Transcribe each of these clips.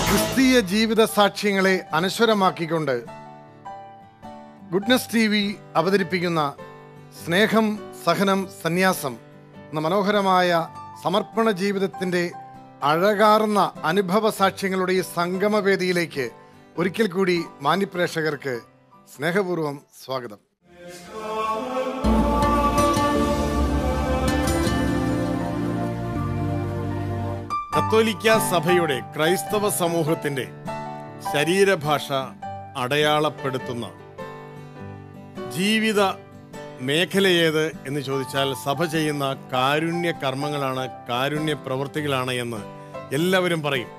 ക്രിസ്തീയ ജീവിത സാക്ഷ്യങ്ങളെ അനശ്വരമാക്കിക്കൊണ്ട് ഗുഡ്നസ് ടി വി അവതരിപ്പിക്കുന്ന സ്നേഹം സഹനം സന്യാസം എന്ന മനോഹരമായ സമർപ്പണ ജീവിതത്തിൻ്റെ അഴകാർന്ന അനുഭവ സാക്ഷ്യങ്ങളുടെ ഈ സംഗമവേദിയിലേക്ക് ഒരിക്കൽ കൂടി മാന്യപ്രേക്ഷകർക്ക് സ്നേഹപൂർവ്വം സ്വാഗതം കത്തോലിക്ക സഭയുടെ ക്രൈസ്തവ സമൂഹത്തിന്റെ ശരീരഭാഷ അടയാളപ്പെടുത്തുന്ന ജീവിത മേഖലയേത് എന്ന് ചോദിച്ചാൽ സഭ ചെയ്യുന്ന കാരുണ്യ കർമ്മങ്ങളാണ് കാരുണ്യ പ്രവൃത്തികളാണ് എന്ന് എല്ലാവരും പറയും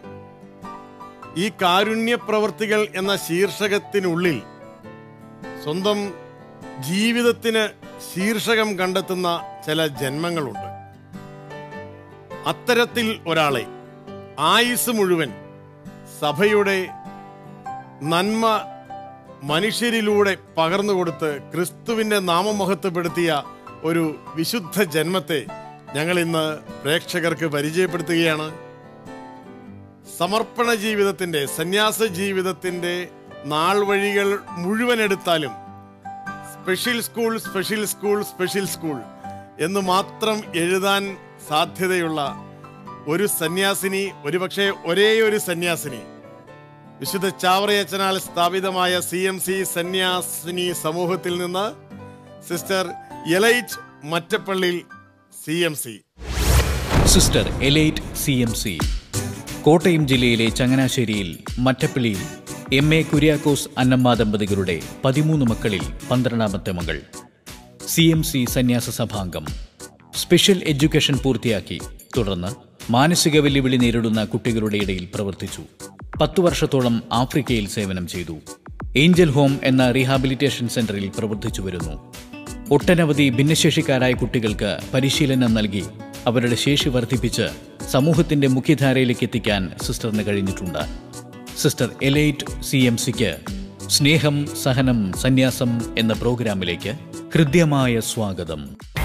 ഈ കാരുണ്യ പ്രവൃത്തികൾ എന്ന ശീർഷകത്തിനുള്ളിൽ സ്വന്തം ജീവിതത്തിന് ശീർഷകം കണ്ടെത്തുന്ന ചില ജന്മങ്ങളുണ്ട് അത്തരത്തിൽ ഒരാളെ ആയുസ് മുഴുവൻ സഭയുടെ നന്മ മനുഷ്യരിലൂടെ പകർന്നുകൊടുത്ത് ക്രിസ്തുവിന്റെ നാമം മഹത്വപ്പെടുത്തിയ ഒരു വിശുദ്ധ ജന്മത്തെ ഞങ്ങൾ ഇന്ന് പ്രേക്ഷകർക്ക് പരിചയപ്പെടുത്തുകയാണ് സമർപ്പണ ജീവിതത്തിന്റെ സന്യാസ ജീവിതത്തിന്റെ നാൾ വഴികൾ മുഴുവൻ എടുത്താലും special school special school special school എന്ന് മാത്രം എഴുതാൻ സാധ്യതയുള്ള ഒരു സന്യാസിനി ഒരുപക്ഷെ ഒരേ ഒരു സന്യാസിനി വിശുദ്ധ ചാവറയച്ചനാൽ സ്ഥാപിതമായ സി എം സി സന്യാസിനി സമൂഹത്തിൽ നിന്ന് sister Elite Mattappally C M C sister Elite C M C Kottayam ജില്ലയിലെ ചങ്ങനാശ്ശേരിയിൽ മറ്റപ്പള്ളിയിൽ എം എ കുര്യാക്കോസ് അന്നമ്മ ദമ്പതികളുടെ പതിമൂന്ന് മക്കളിൽ പന്ത്രണ്ടാമത്തെ മകൾ സി എം സി സന്യാസ സഭാംഗം സ്പെഷ്യൽ എഡ്യൂക്കേഷൻ പൂർത്തിയാക്കി തുടർന്ന് മാനസിക വെല്ലുവിളി നേരിടുന്ന കുട്ടികളുടെ ഇടയിൽ പ്രവർത്തിച്ചു പത്തു വർഷത്തോളം ആഫ്രിക്കയിൽ സേവനം ചെയ്തു ഏഞ്ചൽ ഹോം എന്ന റീഹാബിലിറ്റേഷൻ സെന്ററിൽ പ്രവർത്തിച്ചു വരുന്നു ഒട്ടനവധി ഭിന്നശേഷിക്കാരായ കുട്ടികൾക്ക് പരിശീലനം നൽകി അവരുടെ ശേഷി വർദ്ധിപ്പിച്ച് സമൂഹത്തിന്റെ മുഖ്യധാരയിലേക്ക് എത്തിക്കാൻ സിസ്റ്ററിന് കഴിഞ്ഞിട്ടുണ്ട് സിസ്റ്റർ എലൈറ്റ് സി എം സിക്ക് സ്നേഹം സഹനം സന്യാസം എന്ന പ്രോഗ്രാമിലേക്ക് ഹൃദ്യമായ സ്വാഗതം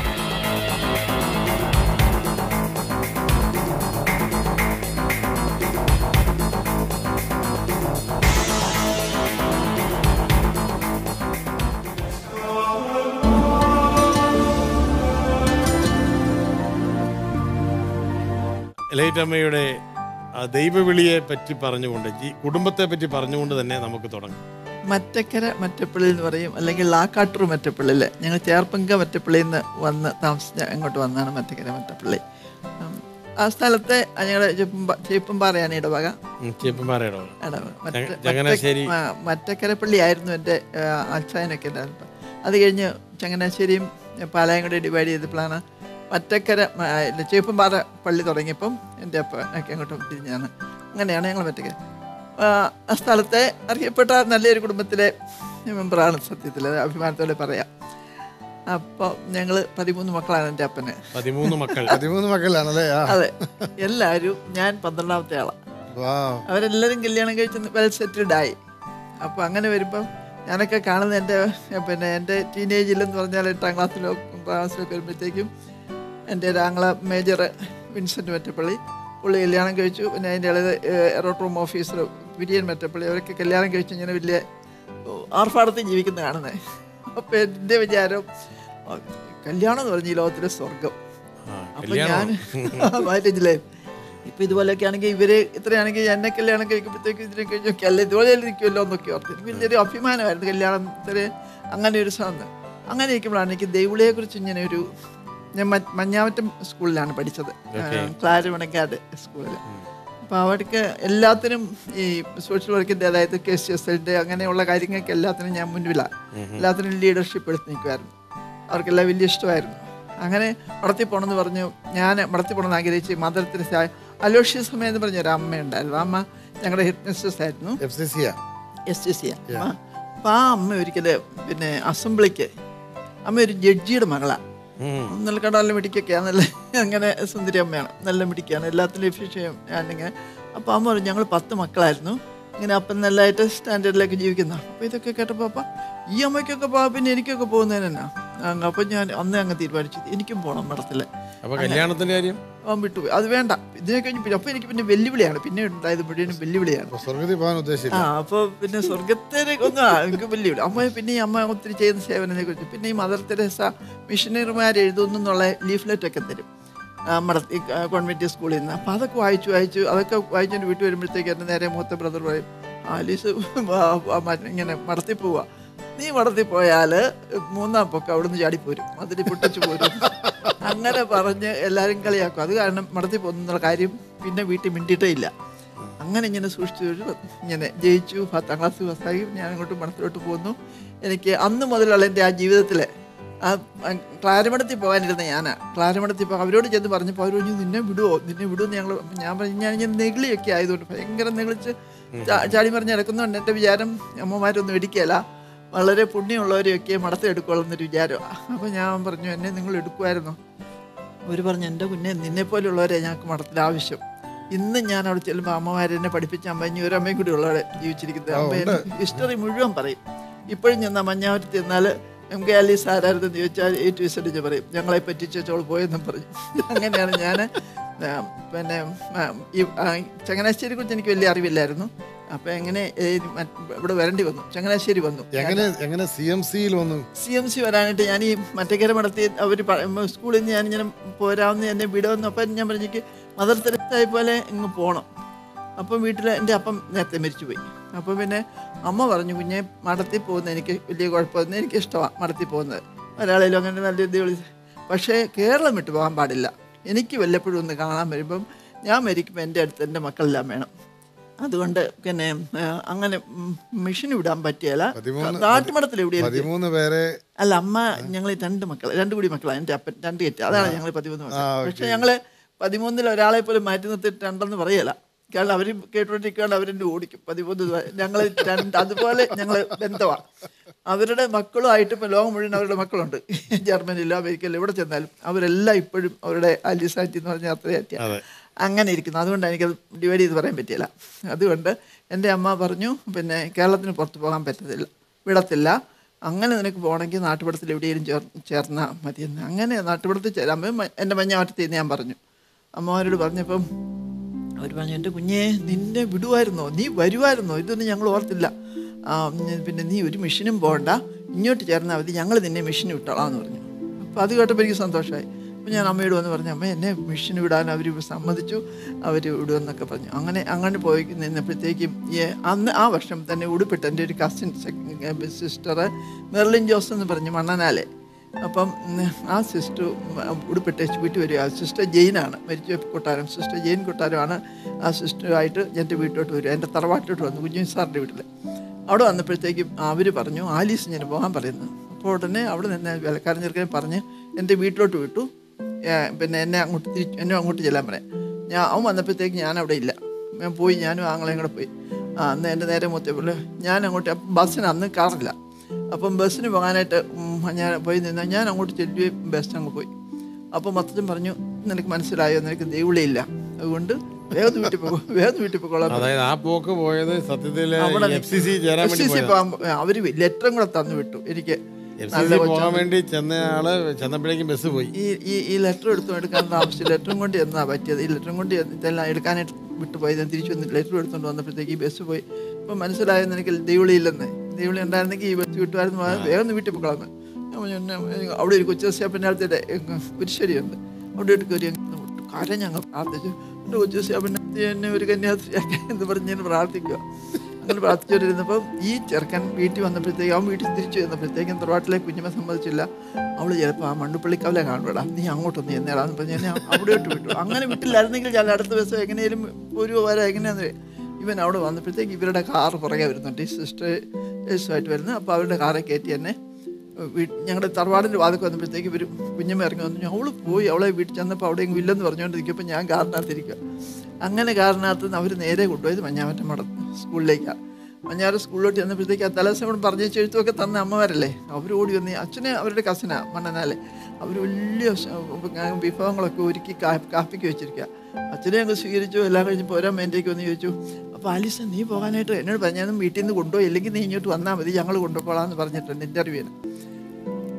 എലൈറ്റ് അമ്മയുടെ ആ ദൈവവിളിയെ പറ്റി പറഞ്ഞുകൊണ്ട് ഈ കുടുംബത്തെ പറ്റി പറഞ്ഞുകൊണ്ട് തന്നെ നമുക്ക് തുടങ്ങാം മറ്റക്കര മറ്റപ്പള്ളി എന്ന് പറയും അല്ലെങ്കിൽ ലാക്കാട്ടൂർ മറ്റപ്പള്ളിയിൽ ഞങ്ങൾ ചേർപ്പങ്ക മറ്റപ്പള്ളിയിൽ നിന്ന് വന്ന് താമസിച്ച് അങ്ങോട്ട് വന്നാണ് മറ്റക്കര മറ്റപ്പള്ളി ഉം, ആ സ്ഥലത്തെ ഞങ്ങളുടെ ചേപ്പമ്പാറയാണ് ഇടവക ഉം, ചേപ്പന്മാരുടെ അവിടെ. ഇടവക മറ്റ- ചങ്ങ- ചങ്ങനാശ്ശേരി. മറ്റ- ആ, മറ്റക്കരപ്പള്ളി ആയിരുന്നു എൻ്റെ അച്ഛനൊക്കെ ഉണ്ടായിരുന്നത് അത് കഴിഞ്ഞ് ചങ്ങനാശ്ശേരിയും പാലായും കൂടി ഡിവൈഡ് ചെയ്തപ്പോഴാണ് മറ്റക്കര മ, ഇല്ല, ചേപ്പമ്പാറ പള്ളി തുടങ്ങിയപ്പം എൻ്റെ അപ്പ ഒക്കെ അങ്ങോട്ട് തിരിഞ്ഞാണ് അങ്ങനെയാണ് ഞങ്ങൾ മറ്റക്കര ആ, ആ സ്ഥലത്തെ അറിയപ്പെട്ട നല്ലൊരു കുടുംബത്തിലെ മെമ്പറാണ് സത്യത്തിൽ അത് അഭിമാനത്തോടെ പറയാം അപ്പോൾ ഞങ്ങൾ പതിമൂന്ന് മക്കളാണ് എൻ്റെ അപ്പന് പതിമൂന്ന് മക്കൾ പതിമൂന്ന് മക്കളാണല്ലേ ആ അതെ എല്ലാവരും ഞാൻ പന്ത്രണ്ടാമത്തെ ആളാണ് വാ അവരെല്ലാവരും കല്യാണം കഴിച്ച് വെൽ സെറ്റിൽഡ് ആയി അപ്പോൾ അങ്ങനെ വരുമ്പം ഞാനൊക്കെ കാണുന്ന എൻ്റെ പിന്നെ എൻ്റെ ടീനേജിലെന്ന് പറഞ്ഞാൽ എട്ടാം ക്ലാസ്സിലോ ഒമ്പതാം ക്ലാസ്സിലൊക്കെ വരുമ്പോഴത്തേക്കും എൻ്റെ ഒരു ആംഗ്ല മേജർ വിൻസെൻ്റ് മറ്റപ്പള്ളി പുള്ളി കല്യാണം കഴിച്ചു പിന്നെ അതിൻ്റെ ഇളയത് എറോട്രോം ഓഫീസർ വിരിയൻ മറ്റപ്പള്ളി അവരൊക്കെ കല്യാണം കഴിച്ച് ഇങ്ങനെ വലിയ ആർഭാടത്തിൽ ജീവിക്കുന്ന കാണുന്നത് അപ്പോൾ എൻ്റെ വിചാരം "ഓ, കല്യാണം എന്ന് പറഞ്ഞ ഈ ലോകത്തിലെ സ്വർഗം ആ, അപ്പൊ ഞാൻ കല്യാണം മാറ്റേജില്ലേ ഇപ്പൊ ഇതുപോലെയൊക്കെ ആണെങ്കിൽ ഇവര് ഇത്രയാണെങ്കിൽ എന്നെ കല്യാണം കഴിക്കുമ്പോഴത്തേക്ക് ഇതിനെ കഴിഞ്ഞൊക്കെ അല്ല ഇതുപോലെ ഇരിക്കുമല്ലോ എന്നൊക്കെ ഓർത്ത് എനിക്ക് വലിയൊരു അഭിമാനമായിരുന്നു കല്യാണം ഇത്ര അങ്ങനെ ഒരു സാധനം അങ്ങനെ ഇരിക്കുമ്പോഴാണ് എനിക്ക് ദൈവളിയെ കുറിച്ച് ഇങ്ങനെ ഒരു ഞാൻ മ- മഞ്ഞാമറ്റം സ്കൂളിലാണ് പഠിച്ചത് ക്ലാരമണക്കാട് സ്കൂളിൽ അപ്പോൾ അവിടേക്ക് എല്ലാത്തിനും ഈ സോഷ്യൽ വർക്കിൻ്റെ അതായത് കെ സി എസ് എല്ലിൻ്റെ അങ്ങനെയുള്ള കാര്യങ്ങൾക്ക് എല്ലാത്തിനും ഞാൻ മുൻപിലാണ് എല്ലാത്തിനും ലീഡർഷിപ്പ് എടുത്ത് നിൽക്കുമായിരുന്നു അവർക്കെല്ലാം വലിയ ഇഷ്ടമായിരുന്നു അങ്ങനെ മടത്തി പോകണമെന്ന് പറഞ്ഞു ഞാൻ മടത്തി പോകണമെന്ന് ആഗ്രഹിച്ച് മദർ തെരേസ അലോഷ്യ സമയം എന്ന് പറഞ്ഞ ഒരു അമ്മയുണ്ടായിരുന്നു ആ അമ്മ ഞങ്ങളുടെ ഹെഡ് മിസ്റ്റേഴ്സ് ആയിരുന്നു എഫ് സി സിയാ എസ് ടി സി അപ്പം ആ അമ്മ ഒരിക്കല് പിന്നെ അസംബ്ലിക്ക് അമ്മ ഒരു ജഡ്ജിയുടെ മകളാണ് നല്ല കടാലും മിടിക്കൊക്കെയാണ് നല്ല അങ്ങനെ സുന്ദരി അമ്മയാണ് നല്ല മിടിക്കാണ് എല്ലാത്തിലും എഫിഷ്യം ഞാനിങ്ങനെ അപ്പോൾ അമ്മ പറഞ്ഞു ഞങ്ങൾ പത്ത് മക്കളായിരുന്നു ഇങ്ങനെ അപ്പം നല്ലതായിട്ട് സ്റ്റാൻഡേർഡിലേക്ക് ജീവിക്കുന്ന അപ്പോൾ ഇതൊക്കെ കേട്ടപ്പോൾ അപ്പം ഈ അമ്മയ്ക്കൊക്കെ പോകാം പിന്നെ എനിക്കൊക്കെ പോകുന്നതിന് എന്നാ അങ്ങ് അപ്പം ഞാൻ അന്നേ അങ്ങ് തീരുമാനിച്ചു എനിക്കും പോകണം മഠത്തിൽ അപ്പൊ കല്യാണത്തിന്റെ കാര്യം അവൻ വിട്ടുപോയി അത് വേണ്ട ഇതിനെ കഴിഞ്ഞ് പിന്നെ അപ്പോൾ എനിക്ക് പിന്നെ വെല്ലുവിളിയാണ് പിന്നെ ഉണ്ടായത് മുഴുവനും വെല്ലുവിളിയാണ് അപ്പൊ സ്വർഗത്തിൽ പോകാൻ ഉദ്ദേശിച്ചില്ല ആ അപ്പോൾ പിന്നെ സ്വർഗത്തേക്ക് ഒന്നും ആ, എനിക്ക് വെല്ലുവിളി അമ്മ പിന്നെ ഈ അമ്മ ഒത്തിരി ചെയ്യുന്ന സേവനത്തെ കുറിച്ച് പിന്നെ ഈ മദർ തെരേസ മിഷനറിമാർ എഴുതുന്നു എന്നുള്ള ലീഫ്ലെറ്റ് ഒക്കെ തരും നമ്മുടെ ഈ കോൺവെന്റ് സ്കൂളിൽ നിന്ന് അപ്പോൾ അതൊക്കെ വായിച്ചു വായിച്ചു അതൊക്കെ വായിച്ചുകൊണ്ട് വീട്ടിൽ വരുമ്പോഴത്തേക്ക് എൻ്റെ നേരെ മൂത്ത ബ്രദർ പറയും ആലീസ് ആ, ആ, മ- ഇങ്ങനെ മടത്തി പോവാ നീ മടത്തി പോയാൽ മൂന്നാം പൊക്കം അവിടുന്ന് ചാടിപ്പോരും അതിൽ പൊട്ടിച്ചു പോരും അങ്ങനെ പറഞ്ഞ് എല്ലാവരും കളിയാക്കും അത് കാരണം മടത്തി പോകുന്നുള്ള കാര്യം പിന്നെ വീട്ടിൽ മിണ്ടിയിട്ടേ ഇല്ല അങ്ങനെ ഇങ്ങനെ സൂക്ഷിച്ചു ഒരു ഇങ്ങനെ ജയിച്ചു പത്താം ക്ലാസ് പാസ്സായി ഞാൻ അങ്ങോട്ട് മണത്തിലോട്ട് പോന്നു എനിക്ക് അന്ന് മുതലുള്ള എൻ്റെ ആ ജീവിതത്തിൽ ആ ക്ലാരമടത്തിൽ പോകാനിരുന്ന ഞാനാ ക്ലാരമടത്തിൽ പോകാൻ അവരോട് ചെന്ന് പറഞ്ഞപ്പോൾ അവർ പറഞ്ഞു നിന്നെ വിടുവോ നിന്നെ വിടുമെന്ന് ഞങ്ങൾ ഞാൻ പറഞ്ഞു ഞാൻ ഇങ്ങനെ നെഗിളിയൊക്കെ ആയതുകൊണ്ട് ഭയങ്കര നെഗിളിച്ച് ചാ- ചാടി മറിഞ്ഞ് നടക്കുന്നുണ്ട് എൻ്റെ വിചാരം അമ്മമാരൊന്നും ഇടിക്കുകയല്ല വളരെ പുണ്യമുള്ളവരെയൊക്കെ മടത്തി എടുക്കുള്ളൂ എന്നൊരു വിചാരമാണ് അപ്പോൾ ഞാൻ പറഞ്ഞു എന്നെ നിങ്ങൾ എടുക്കുമായിരുന്നോ അവർ പറഞ്ഞു എൻ്റെ കുഞ്ഞെ നിന്നെ പോലെയുള്ളവരെ ഞങ്ങൾക്ക് മഠത്തിൽ ആവശ്യം ഇന്ന് ഞാൻ അവിടെ ചെല്ലുമ്പോൾ അമ്മമാരെന്നെ പഠിപ്പിച്ച അമ്മ ഇനി ഒരു അമ്മയും കൂടി ഉള്ളവരെ ജീവിച്ചിരിക്കുന്നത് അമ്മ ഹിസ്റ്ററി മുഴുവൻ പറയും ഇപ്പോഴും ചെന്നാൽ മഞ്ഞാവരത്ത് ചെന്നാൽ എം കെ അലീസ് ആരായിരുന്നു ചോദിച്ചാൽ എ ടു വിസടിച്ച് പറയും ഞങ്ങളെ പറ്റിച്ചോൾ പോയെന്നും പറയും അങ്ങനെയാണ് ഞാൻ പിന്നെ ആ, ഈ ആ, ചങ്ങനാശ്ശേരി കുറിച്ച് എനിക്ക് വലിയ അറിവില്ലായിരുന്നു അപ്പോൾ എങ്ങനെ ഏ, മറ്റ് ഇവിടെ വരേണ്ടി വന്നു ചങ്ങനാശ്ശേരി വന്നു എങ്ങനെ എങ്ങനെ സി എം സിയിൽ വന്നു സി എം സി വരാനായിട്ട് ഞാൻ ഈ മറ്റക്കര മടത്തി അവർ സ്കൂളിൽ നിന്ന് ഞാനിങ്ങനെ പോരാവുന്ന എന്നെ വിടുമെന്ന് അപ്പം ഞാൻ പറഞ്ഞേക്ക് മദർ തെരസായ പോലെ ഇങ്ങ് പോകണം അപ്പം വീട്ടിൽ എൻ്റെ അപ്പം നേരത്തെ മരിച്ചുപോയി അപ്പോൾ പിന്നെ അമ്മ പറഞ്ഞു കുഞ്ഞെ മടത്തിൽ പോകുന്നത് എനിക്ക് വലിയ കുഴപ്പമൊന്നും എനിക്ക് ഇഷ്ടമാണ് മടത്തിൽ പോകുന്നത് ഒരാളേലും അങ്ങനെ നല്ല ഇത് വിളി പക്ഷേ കേരളം വിട്ടു പോകാൻ പാടില്ല എനിക്ക് വല്ലപ്പോഴും ഒന്ന് കാണാൻ വരുമ്പം ഞാൻ മരിക്കുമ്പോൾ എൻ്റെ അടുത്ത് എൻ്റെ മക്കളെല്ലാം വേണം അതുകൊണ്ട് പിന്നെ ആ, അങ്ങനെ മിഷന് വിടാൻ പറ്റിയല്ല പതിമൂന്ന് നാട്ടുമടത്തിൽ എവിടെയാണ് പതിമൂന്ന് പേരെ അല്ല അമ്മ ഞങ്ങൾ രണ്ട് മക്കൾ രണ്ട് കൂടി മക്കളാണ് എൻ്റെ അപ്പൻ രണ്ട് കെറ്റ് അതാണ് ഞങ്ങൾ പതിമൂന്ന് മക്കൾ ആ, പക്ഷെ ഞങ്ങൾ പതിമൂന്നിൽ ഒരാളെ പോലും മാറ്റി നിർത്തിയിട്ടുണ്ടെന്ന് പറയല കാരണം അവർ കേട്ടോണ്ടിരിക്കാണ്ട് അവരെന്നെ ഓടിക്കും പതിമൂന്ന് ഞങ്ങൾ രണ്ട് അതുപോലെ ഞങ്ങൾ ബന്ധമാണ് അവരുടെ മക്കളുമായിട്ട് ഇപ്പോൾ ലോകം മുഴുവൻ അവരുടെ മക്കളുണ്ട് ജർമ്മനിയിലോ അമേരിക്കയിലോ എവിടെ ചെന്നാലും അവരെല്ലാം ഇപ്പോഴും അവരുടെ അലിസാറ്റി എന്ന് പറഞ്ഞ അത്രയാറ്റി അതെ. അങ്ങനെ ഇരിക്കുന്നു അതുകൊണ്ട് എനിക്കത് ഡിവൈഡ് ചെയ്ത് പറയാൻ പറ്റിയില്ല അതുകൊണ്ട് എൻ്റെ അമ്മ പറഞ്ഞു പിന്നെ കേരളത്തിന് പുറത്ത് പോകാൻ പറ്റത്തില്ല വിടത്തില്ല അങ്ങനെ നിനക്ക് പോകണമെങ്കിൽ നാട്ടുപടത്തിൽ എവിടെയെങ്കിലും ചേർ ചേർന്നാൽ മതിയെന്ന് അങ്ങനെ നാട്ടുപടത്തിൽ ചേരാൻ എൻ്റെ മഞ്ഞാവറ്റത്തിൽ നിന്ന് ഞാൻ പറഞ്ഞു അമ്മമാരോട് പറഞ്ഞപ്പം അവർ പറഞ്ഞു എൻ്റെ കുഞ്ഞെ നിന്നെ വിടുമായിരുന്നോ നീ വരുമായിരുന്നോ ഇതൊന്നും ഞങ്ങൾ ഓർത്തില്ല ആ, ഉം, പിന്നെ നീ ഒരു മിഷനും പോകണ്ട ഇങ്ങോട്ട് ചേർന്നാൽ മതി ഞങ്ങൾ നിന്നെ മിഷന് വിട്ടോളാം എന്ന് പറഞ്ഞു അപ്പോൾ അത് കേട്ടപ്പോൾ എനിക്ക് സന്തോഷമായി അപ്പോൾ ഞാൻ അമ്മയോട് വന്ന് പറഞ്ഞു അമ്മ എന്നെ മിഷന് വിടാൻ അവർ സമ്മതിച്ചു അവർ വിടുമെന്നൊക്കെ പറഞ്ഞു അങ്ങനെ അങ്ങനെ പോയി നിന്നപ്പോഴത്തേക്കും ഈ അന്ന് ആ വർഷം തന്നെ ഉടുപ്പിട്ട് എൻ്റെ ഒരു കസിൻ സിസ്റ്റർ മെർലിൻ ജോസ് എന്ന് പറഞ്ഞു മണ്ണനാലെ അപ്പം ഉം, ആ സിസ്റ്റർ ഉടുപ്പിട്ട് വീട്ടിൽ വരിക ആ സിസ്റ്റർ ജെയിനാണ് മരിച്ച കൊട്ടാരം സിസ്റ്റർ ജെയിൻ കൊട്ടാരമാണ് ആ സിസ്റ്ററുമായിട്ട് എൻ്റെ വീട്ടിലോട്ട് വരിക എൻ്റെ തറവാട്ടിലോട്ട് വന്നു കുഞ്ഞു സാറിൻ്റെ വീട്ടിൽ അവിടെ വന്നപ്പോഴത്തേക്കും അവർ പറഞ്ഞു ആലീസ് ഞാൻ പോകാൻ പറയുന്നു അപ്പോൾ ഉടനെ അവിടെ നിന്ന് വിലക്കാരൻ ചെറുക്കനെ പറഞ്ഞ് എൻ്റെ വീട്ടിലോട്ട് വിട്ടു ഏ, പിന്നെ എന്നെ അങ്ങോട്ട് തിരിച്ച് എന്നെ അങ്ങോട്ട് ചെല്ലാൻ പറയാം ഞാൻ അവൻ വന്നപ്പോഴത്തേക്ക് ഞാൻ അവിടെ ഇല്ല ഞാൻ പോയി ഞാനും ആങ്ങളെയും കൂടെ പോയി ആ അന്ന് എൻ്റെ നേരെ മൂത്തപ്പോൾ ഞാൻ അങ്ങോട്ട് അപ്പം ബസ്സിന് അന്ന് കാറില്ല അപ്പം ബസ്സിന് പോകാനായിട്ട് ഉം, ഞാൻ പോയി നിന്ന് ഞാൻ അങ്ങോട്ട് ചെല്ലുകയും ബസ് അങ്ങ് പോയി അപ്പം മൊത്തം പറഞ്ഞു നിനക്ക് മനസ്സിലായോ നിനക്ക് ദൈവളിയില്ല അതുകൊണ്ട് വേഗം വീട്ടിൽ പോകും വേഗം വീട്ടിൽ പോയിക്കോളാം അതായത് ആ പോക്ക് പോയത് സത്യത്തില് അവിടെ എഫ് സി സി ചേരാൻ വേണ്ടി FCC പോയതാ. പോകാൻ അവര് ലെറ്ററും കൂടെ തന്നു വിട്ടു എനിക്ക് എഫ് സി നല്ല സി കൊച്ചാണ്. പോകാൻ വേണ്ടി ചെന്ന ആള് ചെന്നപ്പോഴേക്കും ബസ് പോയി ഈ ഈ ഈ ലെറ്റർ എടുത്തു എടുക്കാൻ താമസിച്ചു ലെറ്ററും കൊണ്ട് എന്നാ പറ്റിയത് ഈ ലെറ്ററും കൊണ്ട് ഇതെല്ലാം എടുക്കാനായിട്ട് വിട്ടുപോയി ഞാൻ തിരിച്ചു വന്ന് ലെറ്റർ എടുത്തുകൊണ്ട് വന്നപ്പോഴത്തേക്ക് ഈ ബസ് പോയി ഇപ്പം മനസ്സിലായെന്ന് എനിക്ക് ദൈവളി ഇല്ലെന്ന് ദൈവളി ഉണ്ടായിരുന്നെങ്കിൽ ഈ ബസ് കിട്ടുമായിരുന്നു ആ, വേഗം ഒന്ന് വീട്ടിൽ പോകളന്ന് ഞാൻ പറഞ്ഞു, "എന്നെ, ഏ, അവിടെ ഒരു കൊച്ചു സ്റ്റാപ്പിൻ്റെ അടുത്തിടെ കുരിശ്ശേരിയുണ്ട് അവിടെ ഇട്ട് കയറി അങ്ങ് വിട്ടു കാര്യം ഞങ്ങൾ പ്രാർത്ഥിച്ചു എൻ്റെ കൊച്ചു സ്റ്റാപ്പിൻ്റെ അടുത്ത് എന്നെ ഒരു കന്യാസ്ത്രീയാക്കി എന്ന് പറഞ്ഞ് ഞാൻ പ്രാർത്ഥിക്കുക അങ്ങനെ പ്രാർത്ഥിച്ചുകൊണ്ടിരുന്നപ്പം ഈ ചെറുക്കൻ വീട്ടിൽ വന്നപ്പോഴത്തേക്ക് അവൻ വീട്ടിൽ തിരിച്ചു വന്നപ്പോഴത്തേക്കും തറവാട്ടിലെ കുഞ്ഞുമ സമ്മതിച്ചില്ല അവൾ ചിലപ്പോൾ ആ മണ്ണുപ്പള്ളിക്കവലെ കാണുവേടാ നീ അങ്ങോട്ടൊന്ന് ചെന്നേടാന്ന് പറഞ്ഞ് എന്നെ അവിടെയോട്ട് വിട്ടു അങ്ങനെ വിട്ടില്ലായിരുന്നെങ്കിൽ ഞാൻ അടുത്ത ദിവസം എങ്ങനെയും ഒരു വരാം എങ്ങനെയാന്ന് ഇവൻ അവിടെ വന്നപ്പോഴത്തേക്ക് ഇവരുടെ കാറ് പുറകെ വരുന്നുണ്ട് ഈ സിസ്റ്റേഴ്സുമായിട്ട് വരുന്നത് അപ്പോൾ അവരുടെ കാറെ കയറ്റി എന്നെ വീ- ഞങ്ങളുടെ തറവാടിൻ്റെ വാതിൽ വന്നപ്പോഴത്തേക്ക് ഇവർ കുഞ്ഞമ്മ ഇറങ്ങി വന്നു അവൾ പോയി അവളെ വീട്ടിൽ ചെന്നപ്പോൾ അവിടെ എങ്ങും ഇല്ലെന്ന് പറഞ്ഞുകൊണ്ടിരിക്കുമ്പോൾ ഞാൻ കാറിനകത്തിരിക്കുക അങ്ങനെ കാറിനകത്ത് നിന്ന് അവർ നേരെ കൊണ്ടുപോയത് മഞ്ഞാമറ്റം മട സ്കൂളിലേക്കാണ് മഞ്ഞാറ് സ്കൂളിലോട്ട് ചെന്നപ്പോഴത്തേക്ക് ആ തലേദിവസം കൂടെ പറഞ്ഞ എഴുത്തുമൊക്കെ തന്ന അമ്മമാരല്ലേ അവർ ഓടി വന്ന് അച്ഛനെ അവരുടെ കസിനാ മണ്ണനാലെ അവർ വലിയ സ- വിഭവങ്ങളൊക്കെ ഒരുക്കി കാ- കാപ്പിക്ക് വെച്ചിരിക്കുക അച്ഛനെ അങ്ങ് സ്വീകരിച്ചു എല്ലാം കഴിഞ്ഞ് പോരാൻ വേണ്ടിയേക്ക് വന്ന് ചോദിച്ചു അപ്പോൾ ആലിസ നീ പോകാനായിട്ട് എന്നോട് പറഞ്ഞു ഞാൻ വീട്ടിൽ നിന്ന് കൊണ്ടുപോയി ഇല്ലെങ്കിൽ നീ ഇങ്ങോട്ട് വന്നാൽ മതി ഞങ്ങൾ കൊണ്ടുപോകാമെന്ന് പറഞ്ഞിട്ടുണ്ട് ഇൻ്റർവ്യൂവിന്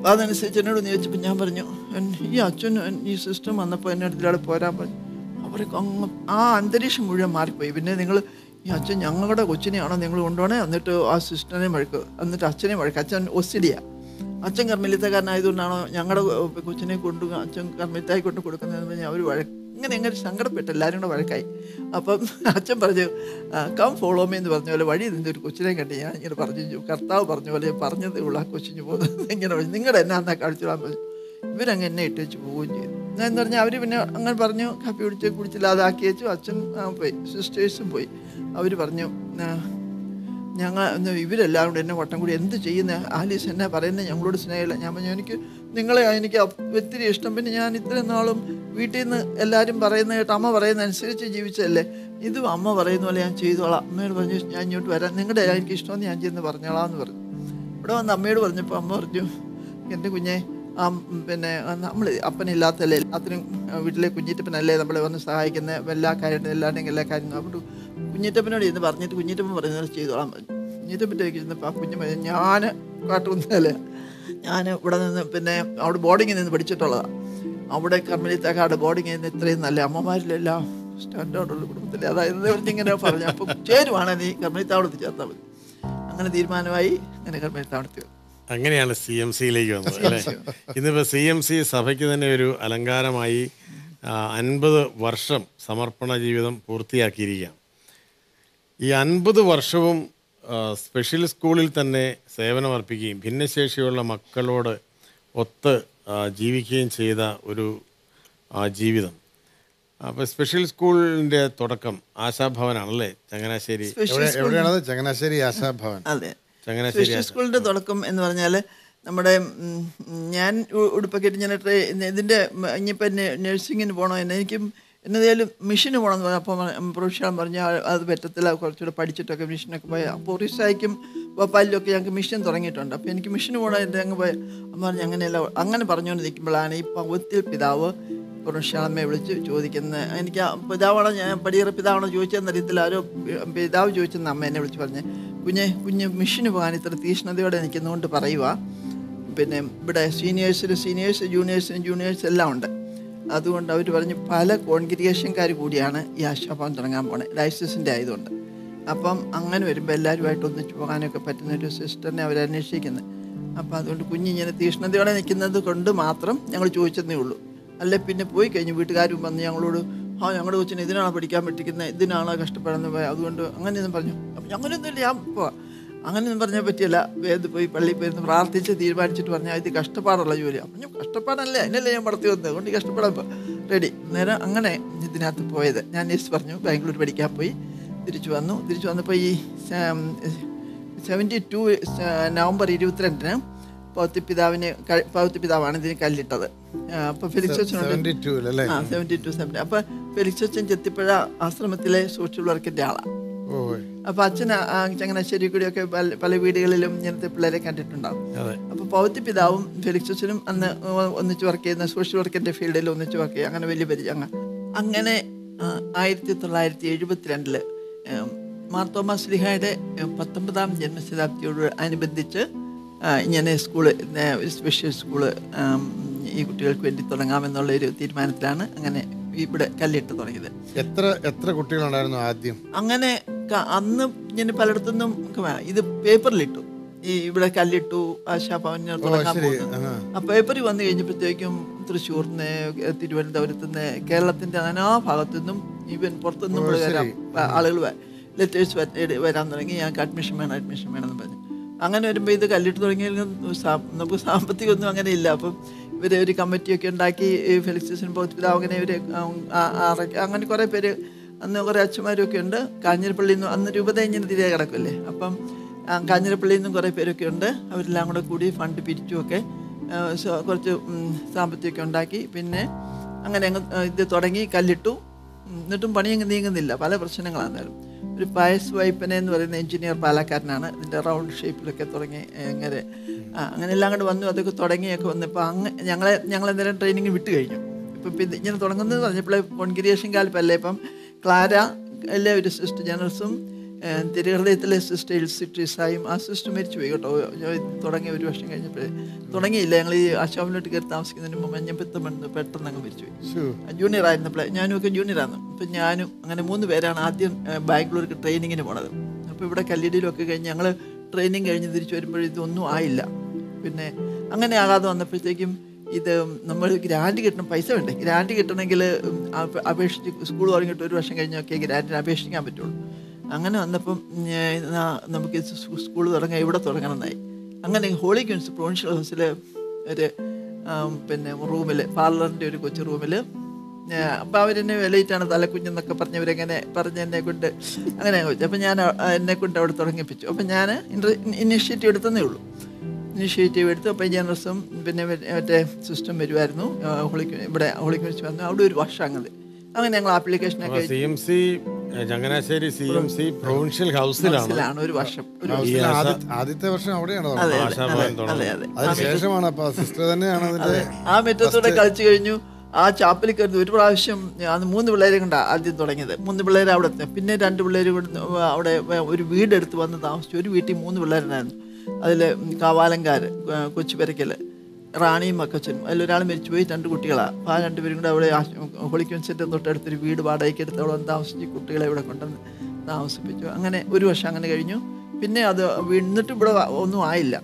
അപ്പം അതനുസരിച്ച് എന്നോട് ചോദിച്ചപ്പോൾ ഞാൻ പറഞ്ഞു "എൻ- ഈ അച്ഛൻ എൻ- ഈ സിസ്റ്റം വന്നപ്പോൾ എന്നെ അടുത്തിലാൾ പോരാൻ പറഞ്ഞു അവർക്ക് അങ്ങ് ആ അന്തരീക്ഷം മുഴുവൻ മാറിപ്പോയി പിന്നെ നിങ്ങൾ ഈ അച്ഛൻ ഞങ്ങളുടെ കൊച്ചിനെയാണോ നിങ്ങൾ കൊണ്ടുപോകണേ എന്നിട്ട് ആ സിസ്റ്ററിനെ വഴക്ക് എന്നിട്ട് അച്ഛനെ വഴക്ക് അച്ഛൻ ഒസിഡിയ അച്ഛൻ കർമ്മലിത്തക്കാരനായതുകൊണ്ടാണോ ഞങ്ങളുടെ കൊച്ചിനെ കൊണ്ട് അച്ഛൻ കർമ്മലിത്തായി കൊണ്ട് കൊടുക്കുന്നതെന്ന് പറഞ്ഞാൽ അവർ വഴക്ക് ഇങ്ങനെ എങ്ങനെ സങ്കടപ്പെട്ട് എല്ലാവരും കൂടെ വഴക്കായി അപ്പം അച്ഛൻ പറഞ്ഞു കം ഫോളോ മീ എന്ന് പറഞ്ഞ പോലെ വഴി നിന്ന് ഒരു കൊച്ചിനെ കണ്ട് ഞാൻ ഇങ്ങനെ പറഞ്ഞു കർത്താവ് പറഞ്ഞ പോലെ പറഞ്ഞതേ ഉള്ളൂ ആ കൊച്ചിന് പോകുന്നത് ഇങ്ങനെ പറഞ്ഞു നിങ്ങളുടെ എന്നാ എന്നാ കാണിച്ചിടാൻ പറഞ്ഞു ഇവരങ്ങ് എന്നെ ഇട്ട് വെച്ച് പോവുകയും ചെയ്തു ഞാൻ എന്ന് പറഞ്ഞാൽ അവർ പിന്നെ അങ്ങനെ പറഞ്ഞു കാപ്പി കുടിച്ച് കുടിച്ചില്ല അതാക്കി വെച്ചു അച്ഛൻ ആ, പോയി സിസ്റ്റേഴ്സും പോയി അവർ പറഞ്ഞു "ആ, ഞങ്ങൾ ഇന്ന് ഇവരെല്ലാം കൂടെ എന്നെ വട്ടം കൂടി എന്ത് ചെയ്യുന്ന ആലീസ് എന്നെ പറയുന്നത് ഞങ്ങളോട് സ്നേഹമില്ല ഞാൻ പറഞ്ഞു എനിക്ക് നിങ്ങളെ എനിക്ക് അപ്- ഒത്തിരി ഇഷ്ടം പിന്നെ ഞാൻ ഇത്രയും നാളും വീട്ടിൽ നിന്ന് എല്ലാവരും പറയുന്ന കേട്ട് അമ്മ പറയുന്ന അനുസരിച്ച് ജീവിച്ചതല്ലേ ഇതും അമ്മ പറയുന്ന പോലെ ഞാൻ ചെയ്തോളാം അമ്മയോട് പറഞ്ഞു ഞാൻ ഇങ്ങോട്ട് വരാം നിങ്ങളുടെ എനിക്ക് ഇഷ്ടമെന്ന് ഞാൻ ചെന്ന് പറഞ്ഞോളാം എന്ന് പറഞ്ഞു ഇവിടെ വന്ന് അമ്മയോട് പറഞ്ഞപ്പോൾ അമ്മ പറഞ്ഞു എൻ്റെ കുഞ്ഞെ ആ ഉം, പിന്നെ നമ്മൾ അപ്പനില്ലാത്തല്ലേ എല്ലാത്തിനും ആ, വീട്ടിലെ കുഞ്ഞിറ്റപ്പനല്ലേ നമ്മളെ വന്ന് സഹായിക്കുന്ന എല്ലാ കാര്യത്തിനും എല്ലാവരുടെയും എല്ലാ കാര്യങ്ങളും അവിടെ കുഞ്ഞിറ്റപ്പനോട് ഇന്ന് പറഞ്ഞിട്ട് കുഞ്ഞിറ്റപ്പൻ പറയുന്നത് ചെയ്തോളാൻ പറഞ്ഞു കുഞ്ഞിറ്റപ്പൻ്റെ ഇരുന്നപ്പോൾ ആ കുഞ്ഞു പറഞ്ഞു ഞാൻ കാട്ടുകുന്നല്ലേ ഞാൻ ഇവിടെ നിന്ന് പിന്നെ അവിടെ ബോർഡിങ്ങിൽ നിന്ന് പഠിച്ചിട്ടുള്ളതാണ് അവിടെ കർമ്മലിത്തക്കാട് ബോർഡിങ്ങിൽ നിന്ന് ഇത്രയും നല്ല അമ്മമാരിലെല്ലാം സ്റ്റാൻഡേർഡുള്ള കുടുംബത്തിലെ അതായത് ഇങ്ങനെ പറഞ്ഞു അപ്പം ചേരുവാണ് നീ കർമ്മലിത്താവളത്തിൽ ചേർത്താൽ മതി അങ്ങനെ തീരുമാനമായി അങ്ങനെ കർമ്മലിത്താവളത്തിൽ വന്നു അങ്ങനെയാണ് സി എം സിയിലേക്ക് വന്നത് അല്ലേ ഇന്നിപ്പോൾ സി എം സി സഭയ്ക്ക് തന്നെ ഒരു അലങ്കാരമായി അൻപത് വർഷം സമർപ്പണ ജീവിതം പൂർത്തിയാക്കിയിരിക്കുകയാണ് ഈ അൻപത് വർഷവും ആ, സ്പെഷ്യൽ സ്കൂളിൽ തന്നെ സേവനമർപ്പിക്കുകയും ഭിന്നശേഷിയുള്ള മക്കളോട് ഒത്ത് ആ, ജീവിക്കുകയും ചെയ്ത ഒരു ആ, ജീവിതം അപ്പോൾ സ്പെഷ്യൽ സ്കൂളിൻ്റെ തുടക്കം ആശാഭവനാണല്ലേ ചങ്ങനാശ്ശേരി സ്പെഷ്യൽ എവിടെ സ്കൂൾ എവിടെയാണത് ചങ്ങനാശ്ശേരി ആശാഭവൻ അതെ ചങ്ങനാശ്ശേരി സ്പെഷ്യൽ സ്കൂളിന്റെ തുടക്കം എന്ന് പറഞ്ഞാൽ നമ്മുടെ ഉം, ഞാൻ ഉ- ഉടുപ്പൊക്കെ ഇട്ട് ഞാൻ ട്രേ ഇതിൻ്റെ ഇനിയിപ്പോൾ നഴ്സിങ്ങിന് പോകണോ എന്നെ എനിക്കും എന്നതേലും മിഷന് പോകണമെന്ന് പറഞ്ഞു അപ്പോൾ പ്രൊഫഷണൽ പറഞ്ഞു "ആ, അത് പറ്റത്തില്ല കുറച്ചുകൂടെ പഠിച്ചിട്ടൊക്കെ മിഷനൊക്കെ പോയി അപ്പോൾ ഒറീസായിക്കും ഭോപ്പാലിലൊക്കെ ഞങ്ങൾക്ക് മിഷൻ തുടങ്ങിയിട്ടുണ്ട് അപ്പോൾ എനിക്ക് മിഷന് പോകണം എൻ്റെ അങ്ങ് പോയി അമ്മ പറഞ്ഞു അങ്ങനെയല്ല അങ്ങനെ പറഞ്ഞുകൊണ്ട് നിൽക്കുമ്പോഴാണ് ഈ പൗത്തിൽ പിതാവ് പുരുഷാളമ്മയെ വിളിച്ച് ചോദിക്കുന്നത് എനിക്ക് ആ പിതാവാണോ ഞാൻ പടിയറ പിതാവാണോ ചോദിച്ചതെന്ന് അറിയത്തില്ല ആരോ പി- പിതാവ് ചോദിച്ചെന്ന് അമ്മ എന്നെ വിളിച്ച് പറഞ്ഞ് കുഞ്ഞെ കുഞ്ഞ് മിഷന് പോകാൻ ഇത്ര തീഷ്ണതയോടെ നിൽക്കുന്നതുകൊണ്ട് പറയുക പിന്നെ ഇവിടെ സീനിയേഴ്സിന് സീനിയേഴ്സ് ജൂനിയേഴ്സിന് ജൂനിയേഴ്സ് എല്ലാം ഉണ്ട് അതുകൊണ്ട് അവർ പറഞ്ഞു പല കോൺഗ്രിഗേഷൻകാർ കൂടിയാണ് ഈ ആശാഭവൻ തുടങ്ങാൻ പോണേ ഡയസിസിൻ്റെ ആയതുകൊണ്ട് അപ്പം അങ്ങനെ വരുമ്പോൾ എല്ലാവരുമായിട്ട് ഒന്നിച്ച് പോകാനൊക്കെ പറ്റുന്ന ഒരു സിസ്റ്ററിനെ അവർ അന്വേഷിക്കുന്നത് അപ്പം അതുകൊണ്ട് കുഞ്ഞിങ്ങനെ തീഷ്ണതയോടെ നിൽക്കുന്നത് കൊണ്ട് മാത്രം ഞങ്ങൾ ചോദിച്ചതേ ഉള്ളൂ അല്ലെ പിന്നെ പോയി കഴിഞ്ഞ് വീട്ടുകാരും വന്ന് ഞങ്ങളോട് ആ ഞങ്ങളുടെ കൊച്ചിന് ഇതിനാണോ പഠിക്കാൻ പറ്റിക്കുന്നത് ഇതിനാണോ കഷ്ടപ്പെടുന്നത് അതുകൊണ്ട് അങ്ങനെയൊന്നും പറഞ്ഞു അപ്പം അങ്ങനെയൊന്നുമില്ല ഞാൻ പോവാം അങ്ങനെയൊന്നും പറഞ്ഞാൽ പറ്റിയല്ല വേദ പോയി പള്ളിയിൽ പോയിരുന്ന് പ്രാർത്ഥിച്ച് തീരുമാനിച്ചിട്ട് പറഞ്ഞാൽ ഇത് കഷ്ടപ്പാടുള്ള ജോലി അപ്പം ഞാൻ കഷ്ടപ്പാടല്ലേ അതിനല്ലേ ഞാൻ വളർത്തി വന്നത് അതുകൊണ്ട് ഈ കഷ്ടപ്പാടാൻ റെഡി നേരം അങ്ങനെ ഇതിനകത്ത് പോയത് ഞാൻ നെക്സ്റ്റ് പറഞ്ഞു ബാംഗ്ലൂർ പഠിക്കാൻ പോയി തിരിച്ചു വന്നു തിരിച്ചു വന്നപ്പോൾ ഈ സെവൻറ്റി ടു നവംബർ ഇരുപത്തിരണ്ടിന് പൗത്യപിതാവിന് ക- പൗത്യപിതാവാണ് ഇതിന് കല്ലിട്ടത് അപ്പോൾ ഫെലിക്സ് അച്ഛനുണ്ട് സെവൻറ്റി ടു അല്ലേ ആ സെവൻറ്റി ടു സെവൻറ്റി അപ്പോൾ ഫെലിക്സ് അച്ഛൻ ചെത്തിപ്പുഴ ആശ്രമത്തിലെ സോഷ്യൽ വർക്കിൻ്റെ ആളാണ് ഓ അപ്പോൾ അച്ഛൻ ആ- ആ ചങ്ങനാശ്ശേരി കൂടിയൊക്കെ പല പല വീടുകളിലും ഇങ്ങനത്തെ പിള്ളേരെ കണ്ടിട്ടുണ്ടാവും അതെ അപ്പോൾ പൗത്യ പിതാവും ഫെലിക്സ് അച്ഛനും അന്ന് ഒ- ഒന്നിച്ച് വർക്ക് ചെയ്യുന്ന സോഷ്യൽ വർക്കിൻ്റെ ഫീൽഡിൽ ഒന്നിച്ച് വർക്ക് ചെയ്യുക അങ്ങനെ വലിയ പരിചയം അങ്ങ് അങ്ങനെ ആ, ആയിരത്തി തൊള്ളായിരത്തി എഴുപത്തിരണ്ടില് ഏം, മാർത്തോമാ സ്ലിഹയുടെ ഏം, പത്തൊമ്പതാം ജന്മശതാബ്ദിയോട് അനുബന്ധിച്ച് ആ, ഇങ്ങനെ സ്കൂള് ഏ, ഒരു സ്പെഷ്യൽ സ്കൂള് ആം, ഈ കുട്ടികൾക്ക് വേണ്ടി തുടങ്ങാമെന്നുള്ള ഒരു തീരുമാനത്തിലാണ് അങ്ങനെ ഇവിടെ കല്ലിട്ട് തുടങ്ങിയത് എത്ര എത്ര കുട്ടികളുണ്ടായിരുന്നു ആദ്യം അങ്ങനെ ക- അന്ന് ഞാൻ പലയിടത്തുനിന്നും ഒക്കെ വേ- ഇത് പേപ്പറിലിട്ടു ഈ ഇവിടെ കല്ലിട്ടു ആശാഭവന് തുടങ്ങാൻ ശരി. പോകുന്നു ആഹാ. ആ പേപ്പറിൽ വന്നു കഴിഞ്ഞപ്പോഴത്തേക്കും തൃശ്ശൂരിന്ന് തിരുവനന്തപുരത്ത് നിന്ന് കേരളത്തിന്റെ നാനാ ഭാഗത്തു നിന്നും ഈവൻ പുറത്തുനിന്നും ഇവിടെ വരാം ആളുകൾ ലെറ്റേഴ്സ് വരാൻ തുടങ്ങി ഞങ്ങൾക്ക് അഡ്മിഷൻ വേണം അഡ്മിഷൻ വേണം എന്ന് പറഞ്ഞു അങ്ങനെ വരുമ്പോൾ ഇത് കല്ലിട്ട് തുടങ്ങിയാൽ നമുക്ക് സാമ്പത്തികമൊന്നും അങ്ങനെ ഇല്ല അപ്പം ഇവർ ഒരു കമ്മിറ്റിയൊക്കെ ഉണ്ടാക്കി ഈ ഫെലിക്സിന് ബോധിപ്പിതാവ് അങ്ങനെ ഇവർ അങ്ങനെ കുറേ പേര് അന്ന് കുറേ അച്ഛന്മാരും ഒക്കെ ഉണ്ട് കാഞ്ഞിരപ്പള്ളിയിൽ നിന്ന് അന്ന് രൂപത ഇങ്ങനെ തിരികെ കിടക്കുമല്ലേ അപ്പം ആ, കാഞ്ഞിരപ്പള്ളിയിൽ നിന്നും കുറേ പേരൊക്കെ ഉണ്ട് അവരെല്ലാം കൂടെ കൂടി ഫണ്ട് പിരിച്ചുമൊക്കെ ആ, സ- കുറച്ച് ഉം, സാമ്പത്തികമൊക്കെ ഉണ്ടാക്കി പിന്നെ അങ്ങനെ അങ്ങ് ആ, ഇത് തുടങ്ങി കല്ലിട്ടു ഉം, എന്നിട്ടും പണി അങ്ങ് നീങ്ങുന്നില്ല പല പ്രശ്നങ്ങളാണെന്നാലും ഒരു പയസ് വൈപ്പനെ എന്ന് പറയുന്ന എഞ്ചിനീയർ പാലക്കാരനാണ് ഇതിൻ്റെ റൗണ്ട് ഷേപ്പിലൊക്കെ തുടങ്ങി ഏ, അങ്ങനെ ആ, അങ്ങനെ എല്ലാം കൂടെ വന്നു അതൊക്കെ തുടങ്ങിയൊക്കെ വന്നപ്പോൾ അങ്ങ് ഞങ്ങളെ ഞങ്ങളെന്തായാലും ട്രെയിനിങ് വിട്ട് കഴിഞ്ഞു ഇപ്പം ഇപ്പം ഇത് ഇങ്ങനെ തുടങ്ങുന്നത് പറഞ്ഞപ്പോഴേ കോൺഗ്രിയേഷൻ കാൽപ്പല്ലേ ഇപ്പം ക്ലാര എല്ലാ ഒരു സിസ്റ്റർ ജനറൽസും ഏഹ്, തിരുഹൃദയത്തിലെ സിസ്റ്റർ എൽസി ട്രീസായും ആ സിസ്റ്റർ മരിച്ചു പോയി കേട്ടോ ഞാൻ തുടങ്ങി ഒരു വർഷം കഴിഞ്ഞപ്പോൾ തുടങ്ങിയില്ല ഞങ്ങൾ ഈ ആശാമിലോട്ട് കയറി താമസിക്കുന്നതിന് മുമ്പ് മഞ്ഞപ്പിത്തം വന്ന് പെട്ടെന്ന് അങ്ങ് മരിച്ചു പോയി ശ്ശോ. ജൂനിയർ ആയിരുന്നപ്പോൾ ഞാനും ഒക്കെ ജൂനിയറാണ് അപ്പം ഞാനും അങ്ങനെ മൂന്ന് പേരാണ് ആദ്യം ഏഹ്, ബാംഗ്ലൂർക്ക് ട്രെയിനിങ്ങിന് പോണത് അപ്പോൾ ഇവിടെ കല്ലിടിയിലൊക്കെ കഴിഞ്ഞ് ഞങ്ങൾ ട്രെയിനിങ് കഴിഞ്ഞ് തിരിച്ചു വരുമ്പോൾ ഇതൊന്നും ആയില്ല പിന്നെ അങ്ങനെ ആകാതെ വന്നപ്പോഴത്തേക്കും ഇത് നമ്മൾ ഗ്രാൻഡ് കിട്ടണം പൈസ വേണ്ടേ ഗ്രാൻഡ് കിട്ടണമെങ്കിൽ ഉം, അപ- അപേക്ഷിച്ച് സ്കൂൾ തുടങ്ങിയിട്ട് ഒരു വർഷം കഴിഞ്ഞൊക്കെ ഗ്രാൻഡിന് അപേക്ഷിക്കാൻ പറ്റുള്ളൂ അങ്ങനെ വന്നപ്പം ഞാൻ എന്നാ നമുക്ക് സ്കൂൾ തുടങ്ങാൻ ഇവിടെ തുടങ്ങണമെന്നായി അങ്ങനെ ഹോളി ക്യൂൻസ് പ്രൊവിൻഷ്യൽ ഹൗസിൽ ഒരു ആം, പിന്നെ റൂമിൽ പാർലറിൻ്റെ ഒരു കൊച്ചു റൂമിൽ അപ്പം അവരെന്നെ വിലയിട്ടാണ് തലക്കുഞ്ഞെന്നൊക്കെ പറഞ്ഞവരെങ്ങനെ പറഞ്ഞ് എന്നെ കൊണ്ട് അങ്ങനെ വെച്ചു അപ്പം ഞാൻ അ- എന്നെ കൊണ്ട് അവിടെ തുടങ്ങിപ്പിച്ചു അപ്പം ഞാൻ ഇനിഷ്യേറ്റീവ് എടുത്തതേ ഉള്ളൂ ഇനിഷ്യേറ്റീവ് എടുത്തു അപ്പം ജനറസും പിന്നെ മറ്റേ- മറ്റേ സിസ്റ്റം വരുമായിരുന്നു ഹോളിക്ക് ഇവിടെ ഹോളിക്ക് വെച്ച് വന്നു അവിടെ ഒരു വർഷം അങ്ങനെ അങ്ങനെ ഞങ്ങൾ ആപ്ലിക്കേഷനൊക്കെ C M C Changanassery C M C provincial ഹൗസിലാണ് ഹൗസിലാണ് ഒരു വർഷം ഒരു ഹൗസിലെ ആദ്യ- ആദ്യത്തെ വർഷം അവിടെയാണ് അതെ തുടങ്ങുന്നത്. അതെ ആശാഭവൻ അതെ തുടങ്ങി. അതെ അതിന് ശേഷമാണ് അപ്പൊ സിസ്റ്റർ തന്നെയാണ് അതിന്റെ ആ മെറ്റത്തോടെ കളിച്ചു കഴിഞ്ഞു ആ ചാപ്പലിൽ കയറി ഒരു പ്രാവശ്യം അന്ന് മൂന്ന് പിള്ളേരെ കൊണ്ടാ ആദ്യം തുടങ്ങിയത് മൂന്ന് പിള്ളേർ അവിടെ എത്തി പിന്നെ രണ്ട് പിള്ളേർ കൊണ്ട് അവിടെ ഒരു വീടെടുത്ത് വന്ന് താമസിച്ചു ഒരു വീട്ടിൽ മൂന്ന് പിള്ളേരുണ്ടായിരുന്നു അതിൽ കാവാലങ്കാർ കൊച്ചുപെരക്കൽ റാണിയും മക്കച്ചനും അതിലൊരാൾ മരിച്ചുപോയി രണ്ട് കുട്ടികളാണ് അപ്പോൾ ആ രണ്ടുപേരും കൂടെ അവിടെ ഹോളിക്യൂൻസിൻ്റെ തൊട്ടടുത്തൊരു വീട് വാടകയ്ക്ക് എടുത്ത് അവിടെ വന്ന് താമസിച്ച് കുട്ടികളെ ഇവിടെ കൊണ്ടുവന്ന് താമസിപ്പിച്ചു അങ്ങനെ ഒരു വർഷം അങ്ങനെ കഴിഞ്ഞു പിന്നെ അത് എന്നിട്ടും ഇവിടെ ഒന്നും ആയില്ല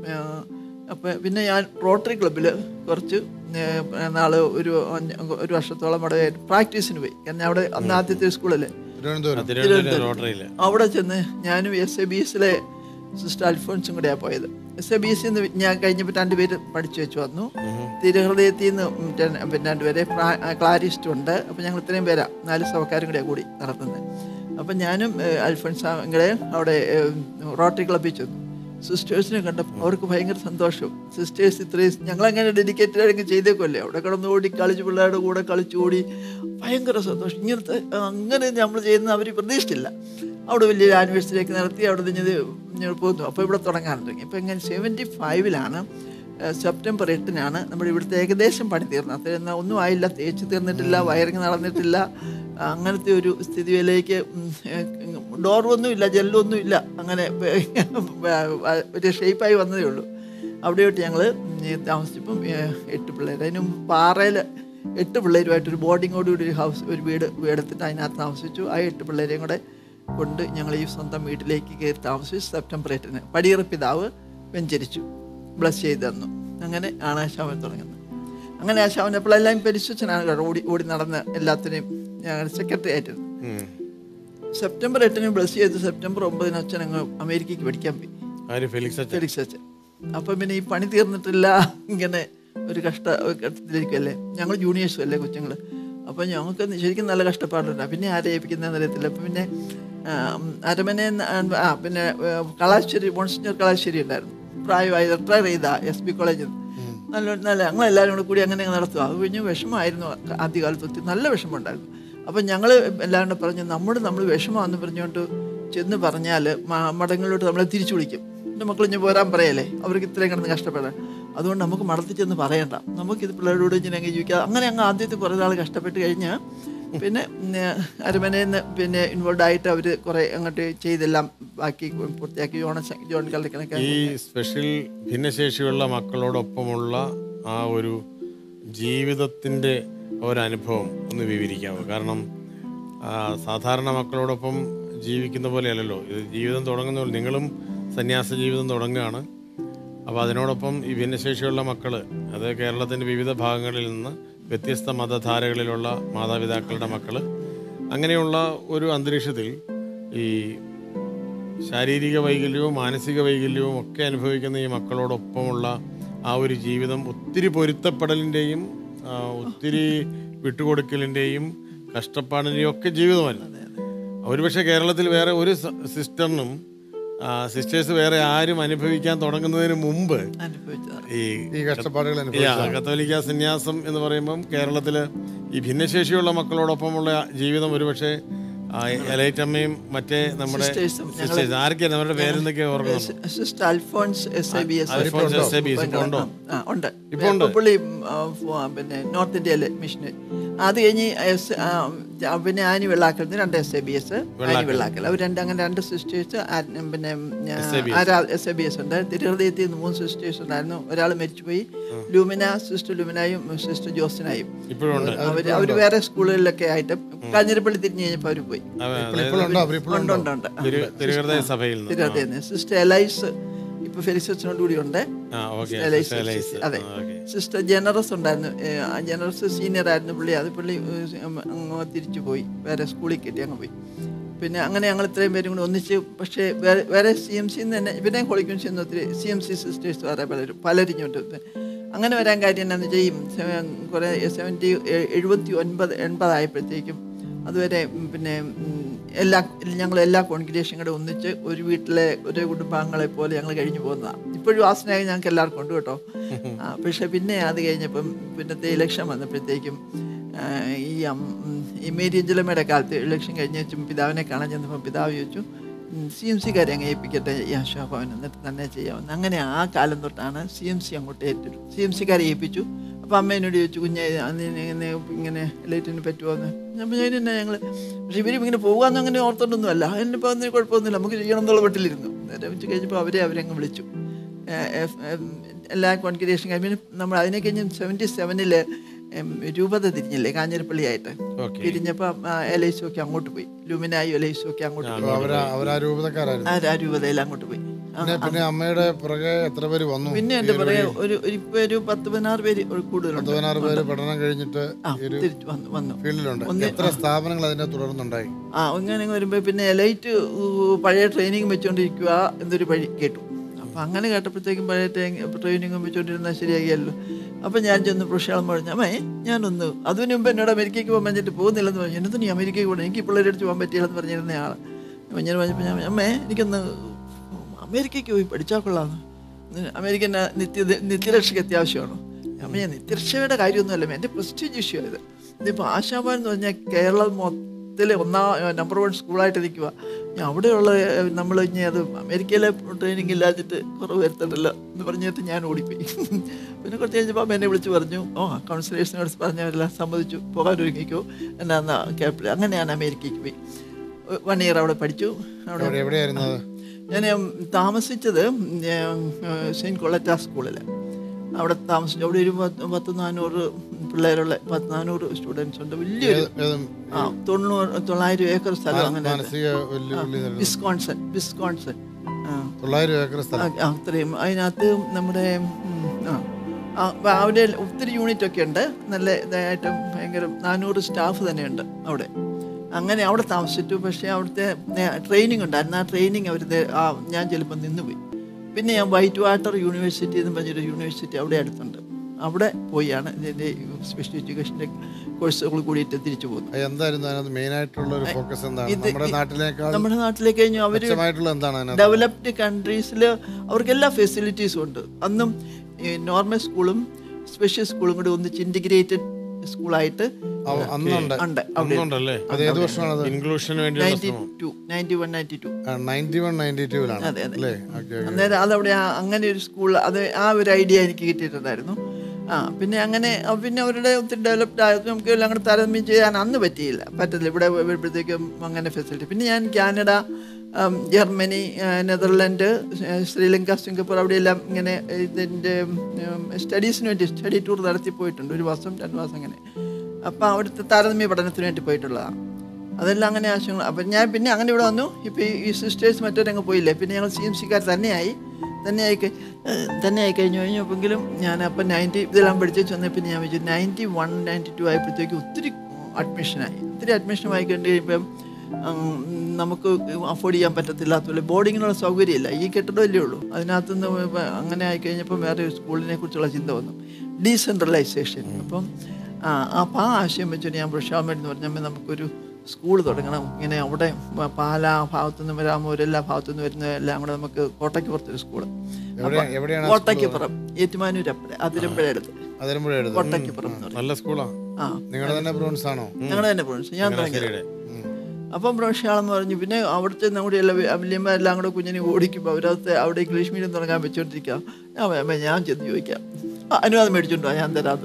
അപ്പോൾ പിന്നെ ഞാൻ റോട്ടറി ക്ലബ്ബിൽ കുറച്ച് നാൾ ഒരു അഞ്ച് ഒരു വർഷത്തോളം അവിടെ പ്രാക്ടീസിന് പോയി കാരണം അവിടെ അന്ന് ആദ്യത്തെ സ്കൂളല്ലേ തിരുവനന്തപുരം തിരുവനന്തപുരം റോട്ടറിയില് അവിടെ ചെന്ന് ഞാനും എസ് എ ബി എസിലെ സിസ്റ്റർ അൽഫോൺസും കൂടെയാണ് പോയത് എസ് എ ബി എസിൽ നിന്ന് ഞാൻ കഴിഞ്ഞപ്പോൾ രണ്ടുപേര് പഠിച്ചു വെച്ച് വന്നു തിരുഹൃദയത്തിൽ നിന്ന് ഉം ര- പിന്നെ രണ്ടുപേരെ ക്ലാരിസ്റ്റും ഉണ്ട് അപ്പം ഞങ്ങൾ ഇത്രയും പേരാ നാല് സഭക്കാരും കൂടെ കൂടി നടത്തുന്നത് അപ്പം ഞാനും ഏഹ്, അൽഫോൺസും കൂടെ അവിടെ ഏഹ്, റോട്ടറി ക്ലബ്ബിൽ ചെന്നു സിസ്റ്റേഴ്സിനെ കണ്ടപ്പോൾ അവർക്ക് ഭയങ്കര സന്തോഷം സിസ്റ്റേഴ്സ് ഇത്രയും ഞങ്ങളങ്ങനെ ഡെഡിക്കേറ്റഡ് ആയിട്ട് ചെയ്തേക്കുമല്ലേ അവിടെ കിടന്ന് ഓടി കളിച്ച് പിള്ളേരുടെ കൂടെ കളിച്ച് ഓടി ഭയങ്കര സന്തോഷം ഇങ്ങനത്തെ അങ്ങനെ നമ്മൾ ചെയ്യുന്ന അവർ പ്രതീക്ഷിച്ചില്ല അവിടെ വലിയൊരു ആനിവേഴ്സറി ഒക്കെ നടത്തി അവിടെ നിന്ന് ഞങ്ങൾ പോന്നു അപ്പോൾ ഇവിടെ തുടങ്ങാൻ തുടങ്ങി അപ്പോൾ ഇങ്ങനെ സെവൻറ്റി ഫൈവിലാണ് സെപ്റ്റംബർ എട്ടിനാണ് നമ്മുടെ ഇവിടുത്തെ ഏകദേശം പണി തീർന്നത് അത്ര എന്നാൽ ഒന്നും ആയില്ല തേച്ച് തീർന്നിട്ടില്ല വയറിങ് നടന്നിട്ടില്ല അങ്ങനത്തെ ഒരു സ്ഥിതിയിലേക്ക് ഡോറൊന്നും ഇല്ല ജെല്ലൊന്നും ഇല്ല അങ്ങനെ ഒരു ഷേപ്പായി വന്നതേ ഉള്ളൂ അവിടെയോട്ട് ഞങ്ങൾ താമസിച്ചപ്പം ഏഹ്, എട്ട് പിള്ളേർ അതിന് മുമ്പ് പാറയിൽ എട്ട് പിള്ളേരുമായിട്ടൊരു ബോർഡിങ്ങോട് കൂടി ഒരു ഹൗസ് ഒരു വീട് എടുത്തിട്ട് അതിനകത്ത് താമസിച്ചു ആ എട്ട് പിള്ളേരെയും കൂടെ കൊണ്ട് ഞങ്ങൾ ഈ സ്വന്തം വീട്ടിലേക്ക് കയറി താമസിച്ചു സെപ്റ്റംബർ എട്ടിന് പടിയറ പിതാവ് വെഞ്ചരിച്ചു ബ്ലസ് ചെയ്ത് തന്നു അങ്ങനെ ആണ് ആ ശവൻ തുടങ്ങുന്നത് അങ്ങനെ ആ ശവൻ എപ്പോഴെല്ലാം പരിശുദ്ധനാണ് കേട്ടോ ഓടി ഓടി നടന്ന് എല്ലാത്തിനെയും ഞങ്ങൾ സെക്രട്ടറി ആയിട്ടിരുന്നു ഉം. സെപ്റ്റംബർ എട്ടിന് ബ്ലസ് ചെയ്ത് സെപ്റ്റംബർ ഒമ്പതിന് അച്ഛൻ അങ്ങ് അമേരിക്കയ്ക്ക് പഠിക്കാൻ പോയി ആര് ഫെലിക്സ് അച്ഛൻ ഫെലിക്സ് അച്ഛൻ അപ്പം പിന്നെ ഈ പണി തീർന്നിട്ടില്ല ഇങ്ങനെ ഒരു കഷ്ട ഘട്ടത്തിലിരിക്കുമല്ലേ ഞങ്ങൾ ജൂനിയേഴ്സും അല്ലേ കൊച്ചുങ്ങൾ അപ്പം ഞങ്ങൾക്ക് ശരിക്കും നല്ല കഷ്ടപ്പാടുണ്ട് പിന്നെ ആരെ ഏൽപ്പിക്കുന്നതെന്ന് അറിയത്തില്ല അപ്പം പിന്നെ അരമനെ ആ പിന്നെ ആ, കളാശ്ശേരി മോൺസിഞ്ഞർ കളാശ്ശേരി ഉണ്ടായിരുന്നു പ്രായമായി റിട്ടയർ ചെയ്ത എസ് ബി കോളേജിൽ നല്ല നല്ല ഞങ്ങളെല്ലാവരും കൂടെ കൂടി അങ്ങനെ അങ്ങ് നടത്തുക അത് കഴിഞ്ഞ് വിഷമമായിരുന്നു ആദ്യകാലത്ത് ഒത്തിരി നല്ല വിഷമമുണ്ടായിരുന്നു അപ്പം ഞങ്ങൾ എല്ലാവരും കൂടെ പറഞ്ഞു നമ്മൾ നമ്മൾ വിഷമമാണെന്ന് പറഞ്ഞുകൊണ്ട് ചെന്ന് പറഞ്ഞാൽ മടങ്ങളിലോട്ട് നമ്മളെ തിരിച്ചു വിളിക്കും എൻ്റെ മക്കൾ ഇഞ്ഞ് പോരാൻ പറയല്ലേ അവർക്ക് ഇത്രയും കിടന്ന് കഷ്ടപ്പെടാൻ അതുകൊണ്ട് നമുക്ക് മടത്തിൽ ചെന്ന് പറയണ്ട നമുക്കിത് പിള്ളേരോട് ഇങ്ങനെ അങ്ങ് ജീവിക്കാം അങ്ങനെ അങ്ങ് ആദ്യത്തെ കുറേ നാൾ കഷ്ടപ്പെട്ട് കഴിഞ്ഞ് പിന്നെ ഉം, അരമനയിൽ നിന്ന് പിന്നെ ഇൻവോൾവ് ആയിട്ട് അവർ കുറേ അങ്ങോട്ട് ചെയ്തെല്ലാം ബാക്കി പൂർത്തിയാക്കി ജോൺ ജോൺ കളിക്കണൊക്കെ ഈ സ്പെഷ്യൽ ഭിന്നശേഷിയുള്ള മക്കളോടൊപ്പമുള്ള ആ ഒരു ജീവിതത്തിൻ്റെ ഒരനുഭവം ഒന്ന് വിവരിക്കാമോ കാരണം ആ, സാധാരണ മക്കളോടൊപ്പം ജീവിക്കുന്ന പോലെയല്ലല്ലോ ഇത് ജീവിതം തുടങ്ങുന്ന പോലെ നിങ്ങളും സന്യാസ ജീവിതം തുടങ്ങുകയാണ് അപ്പോൾ അതിനോടൊപ്പം ഈ ഭിന്നശേഷിയുള്ള മക്കൾ അത് കേരളത്തിൻ്റെ വിവിധ ഭാഗങ്ങളിൽ നിന്ന് വ്യത്യസ്ത മതധാരകളിലുള്ള മാതാപിതാക്കളുടെ മക്കൾ അങ്ങനെയുള്ള ഒരു അന്തരീക്ഷത്തിൽ ഈ ശാരീരിക വൈകല്യവും മാനസിക വൈകല്യവും ഒക്കെ അനുഭവിക്കുന്ന ഈ മക്കളോടൊപ്പമുള്ള ആ ഒരു ജീവിതം ഒത്തിരി പൊരുത്തപ്പെടലിൻ്റെയും ആ, ഒത്തിരി വിട്ടുകൊടുക്കലിൻ്റെയും കഷ്ടപ്പാടിൻ്റെയും ഒക്കെ ജീവിതമല്ല ഒരുപക്ഷെ കേരളത്തിൽ വേറെ ഒരു സ- സിസ്റ്ററിനും ആ, സിസ്റ്റേഴ്സ് വേറെ ആരും അനുഭവിക്കാൻ തുടങ്ങുന്നതിന് മുമ്പ് അനുഭവിച്ചതാണ് ഈ ഈ കഷ്ടപ്പാടുകൾ യാ, അനുഭവിച്ചു കത്തോലിക്ക സന്യാസം എന്ന് പറയുമ്പം കേരളത്തിൽ ഈ ഭിന്നശേഷിയുള്ള മക്കളോടൊപ്പമുള്ള ജീവിതം ഒരുപക്ഷെ ആ, എലൈറ്റമ്മയും മറ്റേ നമ്മുടെ സിസ്റ്റേഴ്സും ഞങ്ങള് സിസ്റ്റേഴ്സ് ആരൊക്കെയാണ് അവരുടെ പേരെന്തൊക്കെ ഓർക്കണം sister Alphonse S I B S Alphonse SIBS ഇപ്പൊ ഉണ്ടോ? ആ ഉണ്ട് ഇപ്പൊ ഉണ്ട്. ഇപ്പൊ പുള്ളി ആ, ഫോ- പിന്നെ നോർത്ത് ഇന്ത്യയിലെ മിഷന് അത് കഴിഞ്ഞ് എസ് ആ, പിന്നെ ആനി വെള്ളാക്കൽ രണ്ട് S A B S Annie Vellakkal അവർ രണ്ട് അങ്ങനെ രണ്ട് സിസ്റ്റേഴ്സ് പിന്നെ എസ് എ ബി എസ് ഉണ്ട് തിരുഹൃദയത്തിൽ നിന്ന് മൂന്ന് സിസ്റ്റേഴ്സ് ഉണ്ടായിരുന്നു ഒരാൾ മരിച്ചുപോയി ലൂമിന സിസ്റ്റർ ലൂമിനായും സിസ്റ്റർ ജോസിനായും ഇപ്പോഴും ഉണ്ട് അവർ അവർ വേറെ സ്കൂളുകളിലൊക്കെ ആയിട്ട് കാഞ്ഞിരപ്പള്ളി തിരിഞ്ഞ് കഴിഞ്ഞപ്പോൾ അവർ പോയി ഇപ്പോഴുണ്ടോ അവരിപ്പോഴും ഉണ്ട് ഉണ്ട് ഉണ്ട് തിരു തിരുഹൃദയ സഭയിൽ നിന്ന് തിരുഹൃദയം സിസ്റ്റർ എലൈസ് ഇപ്പൊ ഫെലിസസിനോട് കൂടി ഉണ്ട് ആ ഓക്കെ എലൈസ് സിസ്റ്റർ, അതെ സിസ്റ്റർ ജനറസ് ഉണ്ടായിരുന്നു ഏ, ആ ജനറസ് സീനിയർ ആയിരുന്നു പുള്ളി അത് പുള്ളി ഏ, അങ്ങ് തിരിച്ചു പോയി വേറെ സ്കൂളിൽ കയറ്റി അങ്ങ് പോയി പിന്നെ അങ്ങനെ ഞങ്ങൾ ഇത്രയും പേരും കൂടി ഒന്നിച്ച് പക്ഷേ വേറെ വേറെ സി എം സിന്ന് തന്നെ ഇവരെ കൊളിക്കും ചെയ്യുന്ന ഒത്തിരി സി എം സി സിസ്റ്റേഴ്സ് വേറെ പലരും പലരും ഇങ്ങോട്ട് വന്ന്. അങ്ങനെ വരാൻ കാര്യം എന്താണെന്ന് വെച്ചാൽ ഈ സെവ- കുറേ സെവൻറ്റി എഴുപത്തി ഒൻപത് എൺപതായപ്പോഴത്തേക്കും അതുവരെ ഉം, പിന്നെ ഉം, എല്ലാ ഞങ്ങൾ എല്ലാ കോൺഗ്രിഗേഷൻ കൂടെ ഒന്നിച്ച് ഒരു വീട്ടിലെ ഒരു കുടുംബാംഗങ്ങളെ പോലെ ഞങ്ങൾ കഴിഞ്ഞു പോകുന്നതാണ് ഇപ്പോഴും ആ സ്നേഹം ഞങ്ങൾക്ക് എല്ലാവർക്കും ഉണ്ട് കേട്ടോ ആ, പക്ഷെ പിന്നെ അത് കഴിഞ്ഞപ്പം പിന്നത്തെ ഇലക്ഷൻ വന്നപ്പോഴത്തേക്കും ആ, ഈ അം- ഉം, ഈ മേരി ജലമയുടെ കാലത്ത് ഇലക്ഷൻ കഴിഞ്ഞ വെച്ചും പിതാവിനെ കാണാൻ ചെന്നപ്പോൾ പിതാവ് ചോദിച്ചു സി എം സിക്കാരെ അങ്ങ് ഏൽപ്പിക്കട്ടെ ഈ ആശാഭവൻ എന്നിട്ട് തന്നെ ചെയ്യാമെന്ന് അങ്ങനെ ആ കാലം തൊട്ടാണ് സി എം സി അങ്ങോട്ട് ഏറ്റെടുത്തു സി എം സിക്കാരെ ഏൽപ്പിച്ചു അപ്പോൾ അമ്മ എന്നോട് ചോദിച്ചു കുഞ്ഞെ അന്ന് ഇങ്ങനെ ഇങ്ങനെ ലൈറ്റിന് പറ്റുമോ എന്ന് ഞാൻ പറഞ്ഞു "അതിന് എന്നാ ഞങ്ങൾ പക്ഷേ ഇവരും ഇങ്ങനെ പോകാമെന്ന് അങ്ങനെ ഓർത്തോണ്ടൊന്നും അല്ല അതിനിപ്പോൾ ഒന്നും കുഴപ്പമൊന്നുമില്ല നമുക്ക് ചെയ്യണം എന്നുള്ള വീട്ടിലിരുന്നു നേരെ വെച്ച് കഴിഞ്ഞപ്പോൾ അവരെ അവരങ്ങ് വിളിച്ചു ഏഹ് എഫ്- എം എല്ലാ കോൺഗ്രിഗേഷൻ കഴിഞ്ഞ് നമ്മൾ അതിനെ കഴിഞ്ഞ് സെവൻറ്റി സെവനിൽ രൂപത തിരിഞ്ഞില്ലേ കാഞ്ഞിരപ്പള്ളിയായിട്ട് ഓക്കെ തിരിഞ്ഞപ്പോൾ എലൈസും ഒക്കെ അങ്ങോട്ട് പോയി ലുമിനായും എലൈസും ഒക്കെ അങ്ങോട്ട് പോയി അവരാ അവരാ രൂപതക്കാരായിരുന്നു ആ ആ രൂപതയിൽ അങ്ങോട്ട് പോയി ആ, പിന്നെ പിന്നെ അമ്മയുടെ പുറകെ എത്ര പേര് വന്നു പിന്നെ എൻ്റെ പറയാ ഒരു ഒരു ഇപ്പൊ ഒരു പത്ത് പതിനാറ് പേര് ഒരു കൂടുതലുണ്ട് പതിനാറ് പേര് പഠനം കഴിഞ്ഞിട്ട് ആ ഈ ഒരു തിരിച്ചു വന്നു വന്നു ഫീൽഡിലുണ്ട് എത്ര സ്ഥാപനങ്ങൾ അതിനെ തുടർന്നുണ്ടായി ആ അങ്ങനെ വരുമ്പോൾ പിന്നെ എലൈറ്റ് പഴയ ട്രെയിനിങ് വെച്ചുകൊണ്ടിരിക്കുക എന്നൊരു വഴി കേട്ടു അപ്പം അങ്ങനെ കേട്ടപ്പോഴത്തേക്കും പഴയ ട്രെയിനിങ് വെച്ചുകൊണ്ടിരുന്നാൽ ശരിയാകിയല്ലോ അപ്പം ഞാൻ ചെന്ന് പ്രൊഷാളം പറഞ്ഞു അമ്മേ ഞാനൊന്ന് അതിന് മുമ്പ് എന്നോട് അമേരിക്കയ്ക്ക് പോകാൻ വേണ്ടിയിട്ട് പോകുന്നില്ലെന്ന് പറഞ്ഞു എന്നൊന്നും നീ അമേരിക്കയ്ക്ക് പോകണം എനിക്ക് പിള്ളേരെ അടുത്ത് പോകാൻ പറ്റിയില്ലെന്ന് പറഞ്ഞിരുന്ന ആൾ അപ്പം ഞാൻ പറഞ്ഞപ്പോൾ ഞാൻ അമ്മേ എനിക്കൊന്ന് അമേരിക്കയ്ക്ക് പോയി പഠിച്ചാൽ കൊള്ളാമെന്ന് അമേരിക്കൻ നിത്യ നിത്യരക്ഷയ്ക്ക് അത്യാവശ്യമാണോ അപ്പം ഞാൻ നിത്യരക്ഷയുടെ കാര്യമൊന്നുമല്ല എൻ്റെ പ്രസ്റ്റീജ് ഇഷ്യൂ ആയത് ഇതിപ്പോൾ ആശാഭാൻ എന്ന് പറഞ്ഞാൽ കേരളം മൊത്തത്തിൽ ഒന്നാം നമ്പർ വൺ സ്കൂളായിട്ട് നിൽക്കുക ഞാൻ അവിടെയുള്ള നമ്മൾ ഇനി അത് അമേരിക്കയിലെ ട്രെയിനിങ് ഇല്ലാതിട്ട് കുറവ് വരുത്തണ്ടല്ലോ എന്ന് പറഞ്ഞിട്ട് ഞാൻ ഓടിപ്പോയി പിന്നെ കുറച്ച് കഴിഞ്ഞപ്പോൾ അമ്മ എന്നെ വിളിച്ച് പറഞ്ഞു ഓ കൗൺസിലേഴ്സിനോട് പറഞ്ഞവരെല്ലാം സമ്മതിച്ചു പോകാൻ ഒരുങ്ങിക്കോ എന്നാ കേപ്പിൾ അങ്ങനെ ഞാൻ അമേരിക്കയ്ക്ക് പോയി വൺ ഇയർ അവിടെ പഠിച്ചു അവിടെ അവിടെ എവിടെയായിരുന്നു അത് ഞാൻ താമസിച്ചത് സെയിൻറ്റ് കൊളറ്റ സ്കൂളിൽ അവിടെ താമസിച്ചു അവിടെ ഒരു പത്ത് പത്ത് നാനൂറ് പിള്ളേരുള്ള പത്ത് നാനൂറ് സ്റ്റുഡൻസ് ഉണ്ട് വലിയൊരു ഏത് ആ തൊണ്ണൂറ് തൊള്ളായിരം ഏക്കർ സ്ഥലം അങ്ങനെ മാനസിക വെല്ലുവിളി നൽകുന്നു. വിസ്കോൺസൺ വിസ്കോൺസൺ ആ തൊള്ളായിരം ഏക്കർ സ്ഥലം ആ, ആ, അത്രയും അതിനകത്ത് നമ്മുടെ ഉം, ആ ആ, അപ്പൊ അവിടെ ഒത്തിരി യൂണിറ്റ് ഒക്കെ ഉണ്ട് നല്ല ഇതായിട്ട് ഭയങ്കര നാനൂറ് സ്റ്റാഫ് തന്നെയുണ്ട് അവിടെ അങ്ങനെ അവിടെ താമസിച്ചിട്ടു പക്ഷേ അവിടുത്തെ ട്രെയിനിങ് ഉണ്ടായിരുന്നു ആ ട്രെയിനിങ് അവർ ആ ഞാൻ ചിലപ്പോൾ നിന്നുപോയി പിന്നെ ഞാൻ വൈറ്റ് വാട്ടർ യൂണിവേഴ്സിറ്റി എന്ന് പറഞ്ഞൊരു യൂണിവേഴ്സിറ്റി അവിടെ അടുത്തുണ്ട് അവിടെ പോയാണ് ഇതിൻ്റെ സ്പെഷ്യൽ എഡ്യൂക്കേഷൻ്റെ കോഴ്സുകൾ കൂടിയിട്ട് തിരിച്ചു പോകുന്നത് അത് എന്തായിരുന്നു അതിനകത്ത് മെയിൻ ആയിട്ടുള്ള ഒരു ഫോക്കസ് എന്താണ് ഇത് നമ്മുടെ ഈ- നാട്ടിലേക്കാൾ നമ്മുടെ നാട്ടിലേക്ക് കഴിഞ്ഞു അവർ മെച്ചമായിട്ടുള്ള എന്താണ് അതിനകത്ത് ഡെവലപ്ഡ് കൺട്രീസിൽ അവർക്ക് എല്ലാ ഫെസിലിറ്റീസും ഉണ്ട് അന്നും നോർമൽ സ്കൂളും സ്പെഷ്യൽ സ്കൂളും കൂടി ഒന്നിച്ച് ഇൻറ്റിഗ്രേറ്റഡ് സ്കൂളായിട്ട് അവ- അന്നുണ്ട് ഉണ്ട് അവിടെ ഒന്നുണ്ടല്ലേ അത് ഏത് വർഷമാണത് ഇൻക്ലൂഷന് വേണ്ടിയുള്ള നയൻറ്റി ശ്രമം two ninety one ninety two ninety one ninety ടൂവിലാണ് അതെ, അതെ. അല്ലേ ഓക്കെ അന്നേരം അതവിടെ ആ- അങ്ങനെ ഒരു സ്കൂൾ അത് ആ ഒരു ഐഡിയ എനിക്ക് കിട്ടിയിട്ടുണ്ടായിരുന്നു ആ പിന്നെ അങ്ങനെ ആ, പിന്നെ അവരുടെ ഒത്തിരി ഡെവലപ്ഡ് ആയത് നമുക്ക് എല്ലാം കൂടെ താരതമ്യം ചെയ്യാൻ അന്ന് പറ്റിയില്ല പറ്റത്തില്ല ഇവിടെ വരുമ്പോഴത്തേക്കും അങ്ങനെ ഫെസിലിറ്റി പിന്നെ ഞാൻ കാനഡ ഉം, ജർമ്മനി ആ, നെതർലൻഡ് ആ, ശ്രീലങ്ക സിംഗപ്പൂർ അവിടെയെല്ലാം ഇങ്ങനെ ഇതിൻ്റെ സ്റ്റഡീസിന് വേണ്ടി സ്റ്റഡി ടൂർ നടത്തി പോയിട്ടുണ്ട് ഒരു മാസം രണ്ട് മാസം അങ്ങനെ അപ്പോൾ അവിടുത്തെ താരതമ്യ പഠനത്തിന് വേണ്ടി പോയിട്ടുള്ളതാണ് അതെല്ലാം അങ്ങനെ ആശയങ്ങൾ അപ്പം ഞാൻ പിന്നെ അങ്ങനെ ഇവിടെ വന്നു ഇപ്പോൾ ഈ സിസ്റ്റേഴ്സ് മറ്റൊരങ്ങ് പോയില്ലേ പിന്നെ ഞങ്ങൾ സി എം സിക്കാർ തന്നെയായി തന്നെയായി കഴി- ഏഹ് തന്നെ ആയി കഴിഞ്ഞു കഴിഞ്ഞപ്പോഴെങ്കിലും ഞാൻ അപ്പം നയൻറ്റി ഇതെല്ലാം പഠിച്ചു വന്നപ്പോൾ പിന്നെ ഞാൻ വെച്ചു നയൻറ്റി വൺ നയൻറ്റി ടു ആയപ്പോഴത്തേക്ക് ഒത്തിരി അഡ്മിഷനായി ഒത്തിരി അഡ്മിഷൻ ആയി കഴിഞ്ഞ് കഴിയുമ്പം ഉം, നമുക്ക് അഫോർഡ് ചെയ്യാൻ പറ്റത്തില്ലാത്തതുപോലെ ബോർഡിങ്ങിനുള്ള സൗകര്യമില്ല ഈ കെട്ടിടമല്ലേ ഉള്ളൂ അതിനകത്തുനിന്ന് ഇപ്പം അങ്ങനെ ആയി കഴിഞ്ഞപ്പോൾ വേറെ ഒരു സ്കൂളിനെ കുറിച്ചുള്ള ചിന്ത വന്നു ഡീസെൻട്രലൈസേഷൻ അപ്പം ആ അപ്പം ആ ആശയം വെച്ചിട്ട് ഞാൻ പ്രഷാമൻ എന്ന് പറഞ്ഞാൽ നമുക്കൊരു സ്കൂൾ തുടങ്ങണം ഇങ്ങനെ അവിടെ പ- പാലാ ഭാഗത്തു നിന്ന് വരാമൂർ എല്ലാ ഭാഗത്തു നിന്ന് വരുന്ന എല്ലാം കൂടെ നമുക്ക് കോട്ടയ്ക്ക് പുറത്തൊരു സ്കൂൾ എവിടെ- എവിടെയാണ് ആ കോട്ടയ്ക്കുപുറം ഏറ്റുമാനൂർ അപ്പുറം അതിരമ്പുഴ അടുത്ത് അതിരമ്പുഴ കോട്ടയ്ക്കുപുറം എന്ന് പറയും നല്ല സ്കൂളാണ് ആ നിങ്ങളുടെ തന്നെ ബ്രോൺസ് ആണോ ഞങ്ങളുടെ തന്നെ പ്രൊവിൻസ് ഞാൻ തുടങ്ങിയത് ശരിയുടെ അപ്പം പ്രൊഫഷണാളെന്ന് പറഞ്ഞു പിന്നെ അവിടുത്തെ നമ്മുടെ എല്ലാ വല്യമ്മരെല്ലാം കൂടെ കുഞ്ഞിനെ ഓടിക്കുമ്പോൾ അവരകത്ത് അവിടെ ഇംഗ്ലീഷ് മീഡിയം തുടങ്ങാൻ വെച്ചോണ്ടിരിക്കുക ഞാൻ പറഞ്ഞു, "അമ്മേ, ഞാൻ ചെന്ന് ചോദിക്കാം "ആ, അനുവാദം മേടിച്ചോണ്ടോ ഞാൻ തരാമെന്ന് പറഞ്ഞു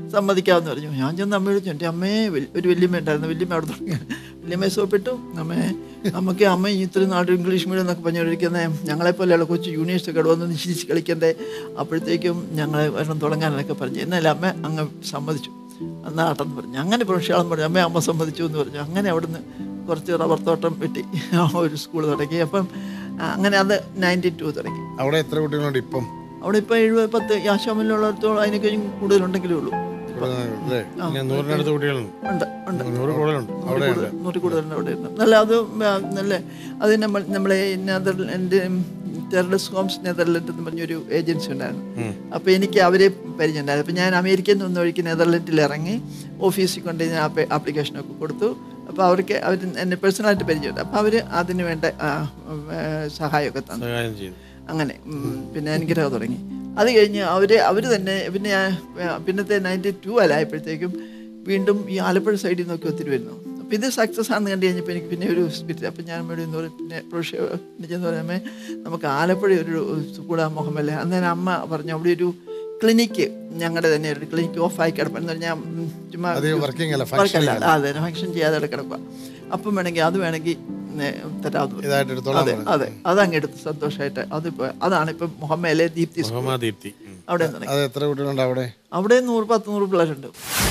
സമ്മതിക്കാമെന്ന് പറഞ്ഞു ഞാൻ ചെന്ന് അമ്മയോട് ചോദിച്ചു എൻ്റെ അമ്മയെ വല്യ- ഒരു വല്യമ്മ ഉണ്ടായിരുന്നു വല്യമ്മ അവിടെ തുടങ്ങി വല്യമ്മയെ സോപ്പിട്ടു അമ്മേ അമ്മയ്ക്ക് അമ്മ ഇത്രയും നാട് ഇംഗ്ലീഷ് മീഡിയം എന്നൊക്കെ പറഞ്ഞുകൊണ്ടിരിക്കുന്നത് ഞങ്ങളെപ്പോലെയുള്ള കൊച്ചു യൂണിവേഴ്സിറ്റി ഒക്കെ വന്ന് നിശ്ചയിച്ച് കളിക്കണ്ടേ അപ്പോഴത്തേക്കും ഞങ്ങളെ ഒരെണ്ണം തുടങ്ങാനൊക്കെ പറഞ്ഞു എന്നാലും അമ്മ അങ്ങ് സമ്മതിച്ചു എന്നാട്ടെന്ന് പറഞ്ഞു അങ്ങനെ പ്രൊഫഷാളം പറഞ്ഞു അമ്മ അമ്മ സമ്മതിച്ചു എന്ന് പറഞ്ഞു അങ്ങനെ അവിടുന്ന് കുറച്ച് റബ്ബർ തോട്ടം വെട്ടി ആ ഒരു സ്കൂൾ തുടങ്ങി അപ്പം ആ, അങ്ങനെ അത് നയൻറ്റി ടു തുടങ്ങി അവിടെ എത്ര കുട്ടികളുണ്ട് ഇപ്പം അവിടെ ഇപ്പോൾ എഴുപത് പത്ത് ആശാമിലുള്ളിടത്തോളം അതിനെ കഴിഞ്ഞ് കൂടുതലുണ്ടെങ്കിലേ ഉള്ളൂ ഇവിടെ അല്ലേ പിന്നെ നൂറിനടുത്ത് കുട്ടികളുണ്ട് ഉണ്ട് ഉണ്ട് നൂറ് കൂടുതലുണ്ട് നൂറ് അവിടെ കൂടുതൽ നൂറ് കൂടുതലുണ്ട് അവിടെ ഉണ്ട് നല്ല അത് ആ, നല്ല അത് നമ്മൾ നമ്മളെ നെതർലാൻഡ് ടെററിസ്റ്റ് ഹോംസ് നെതർലാൻഡ് എന്ന് പറഞ്ഞൊരു ഏജൻസി ഉണ്ടായിരുന്നു അപ്പോൾ എനിക്ക് അവരെ പരിചയമുണ്ടായിരുന്നു അപ്പോൾ ഞാൻ അമേരിക്കയിൽ നിന്ന് വഴിക്ക് നെതർലാൻഡിൽ ഇറങ്ങി ഓഫീസിൽ കൊണ്ട് ഞാൻ ആപ്ലിക്കേഷനൊക്കെ കൊടുത്തു അപ്പോൾ അവർക്ക് അവർ എന്നെ പേഴ്സണലായിട്ട് പരിചയമുണ്ട് അപ്പോൾ അവർ അതിന് വേണ്ട ആ, ആ, സഹായമൊക്കെ തന്നു സഹായം ചെയ്തു അങ്ങനെ ഉം, പിന്നെ അനുഗ്രഹം തുടങ്ങി അത് കഴിഞ്ഞ് അവർ അവർ തന്നെ പിന്നെ ഞാൻ, ആ, പിന്നത്തെ നയൻറ്റി ടു അല്ലായപ്പോഴത്തേക്കും വീണ്ടും ഈ ആലപ്പുഴ സൈഡിൽ നിന്നൊക്കെ ഒത്തിരി വരുന്നു അപ്പം ഇത് സക്സസ് ആണെന്ന് കണ്ടു കഴിഞ്ഞപ്പോൾ എനിക്ക് പിന്നെ ഒരു സ്പിരിറ്റ് അപ്പം ഞാൻ ഇവിടെ എന്ന് പറയും പിന്നെ പ്രൊഫഷൻ പറയുമ്പോൾ നമുക്ക് ആലപ്പുഴ ഒരു കൂടാ മുഹമ്മല്ലേ അന്നേരം അമ്മ പറഞ്ഞു അവിടെ ഒരു ക്ലിനിക്ക് ഞങ്ങളുടെ തന്നെ ഒരു ക്ലിനിക്ക് ഓഫ് ആയി കിടപ്പെന്ന് പറഞ്ഞാൽ ഉം, ചുമ്മാ അത് വർക്കിംഗ് അല്ല വർക്കല്ല ഫംഗ്ഷൻ അതെ ഫംഗ്ഷൻ ചെയ്യാതെ അവിടെ കിടക്കുക അപ്പം വേണമെങ്കിൽ അത് വേണമെങ്കിൽ തരാമെന്ന് പറഞ്ഞു. ഇതായിട്ട് എടുത്തോളാൻ അതെ പറഞ്ഞു. അതെ അതങ്ങ് എടുത്ത് സന്തോഷമായിട്ട് അതിപ്പോ അതാണ് ഇപ്പം മുഹമ്മയിലെ ദീപ്തി സ്കൂൾ മുഹമ്മദ് ദീപ്തി ഉം. അവിടെ തുടങ്ങി അത് എത്ര കുട്ടികളുണ്ട് അവിടെ അവിടെ നൂറ് പത്ത് നൂറ് പിള്ളേരുണ്ട്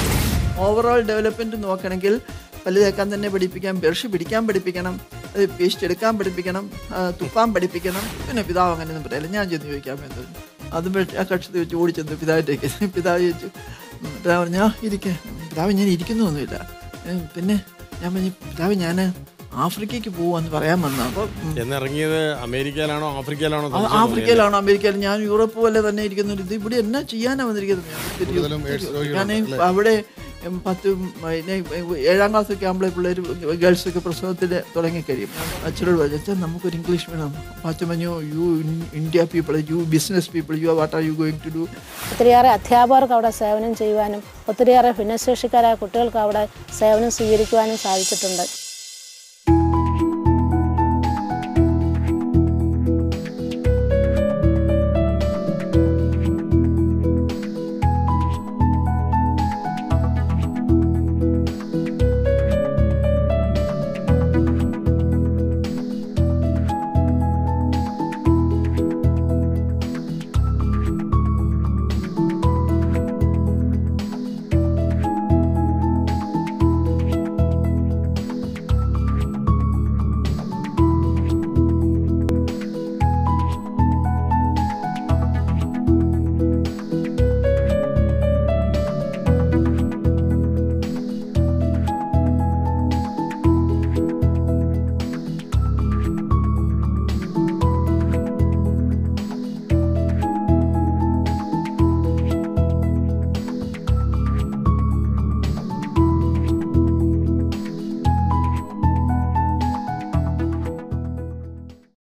ഓവറോൾ ഡെവലപ്മെൻറ്റ് നോക്കണമെങ്കിൽ പല്ല് തേക്കാൻ തന്നെ പഠിപ്പിക്കാം ബ്രഷ് പിടിക്കാൻ പഠിപ്പിക്കണം അത് പേസ്റ്റ് എടുക്കാൻ പഠിപ്പിക്കണം ആ, തുപ്പാൻ പഠിപ്പിക്കണം പിന്നെ പിതാവ് അങ്ങനെയൊന്നും പറയില്ല ഞാൻ ചെന്ന് ചോദിക്കാൻ വേണ്ടി അതും ആ കക്ഷത്തിൽ വെച്ച് ഓടിച്ചെന്ന് പിതാവിൻ്റെയൊക്കെ പിതാവ് ചോദിച്ചു ഉം, പിതാവ് പറഞ്ഞു "ആ, ഇരിക്കെ പിതാവ് ഞാൻ ഇരിക്കുന്നൊന്നുമില്ല ഉം, പിന്നെ ഞാൻ പറഞ്ഞു പിതാവ് ഞാൻ ആഫ്രിക്കയ്ക്ക് പോകുമെന്ന് പറയാൻ വന്ന അപ്പോൾ ചെന്നിറങ്ങിയത് അമേരിക്കയിലാണോ ആഫ്രിക്കയിലാണോ ആ- സംശയം തോന്നിയത്? ആഫ്രിക്കയിലാണോ അമേരിക്കയിലും ഞാൻ യൂറോപ്പ് പോലെ തന്നെ ഇരിക്കുന്നത് ഇത് ഇവിടെ എന്നാ ചെയ്യാനാ വന്നിരിക്കുന്നത് ഞാൻ ഒത്തിരി- കൂടുതലും AIDS രോഗികളാണ്, ഞാൻ അവിടെ ഉം, പത്ത് ഉം, പിന്നെ ഏഴാം ക്ലാസ് ഒക്കെ ആകുമ്പോഴേ പിള്ളേർ ഗേൾസ് ഒക്കെ പ്രസവത്തിൽ തുടങ്ങിക്കഴിയും അച്ഛനോട് പറഞ്ഞു അച്ഛൻ നമുക്കൊരു ഇംഗ്ലീഷ് വേണം അപ്പോൾ അച്ഛൻ പറഞ്ഞു you India people you business people you what are you going to do ഒത്തിരിയേറെ അധ്യാപകർക്ക് അവിടെ സേവനം ചെയ്യുവാനും ഒത്തിരിയേറെ ഭിന്നശേഷിക്കാരായ കുട്ടികൾക്ക് അവിടെ സേവനം സ്വീകരിക്കുവാനും സാധിച്ചിട്ടുണ്ട്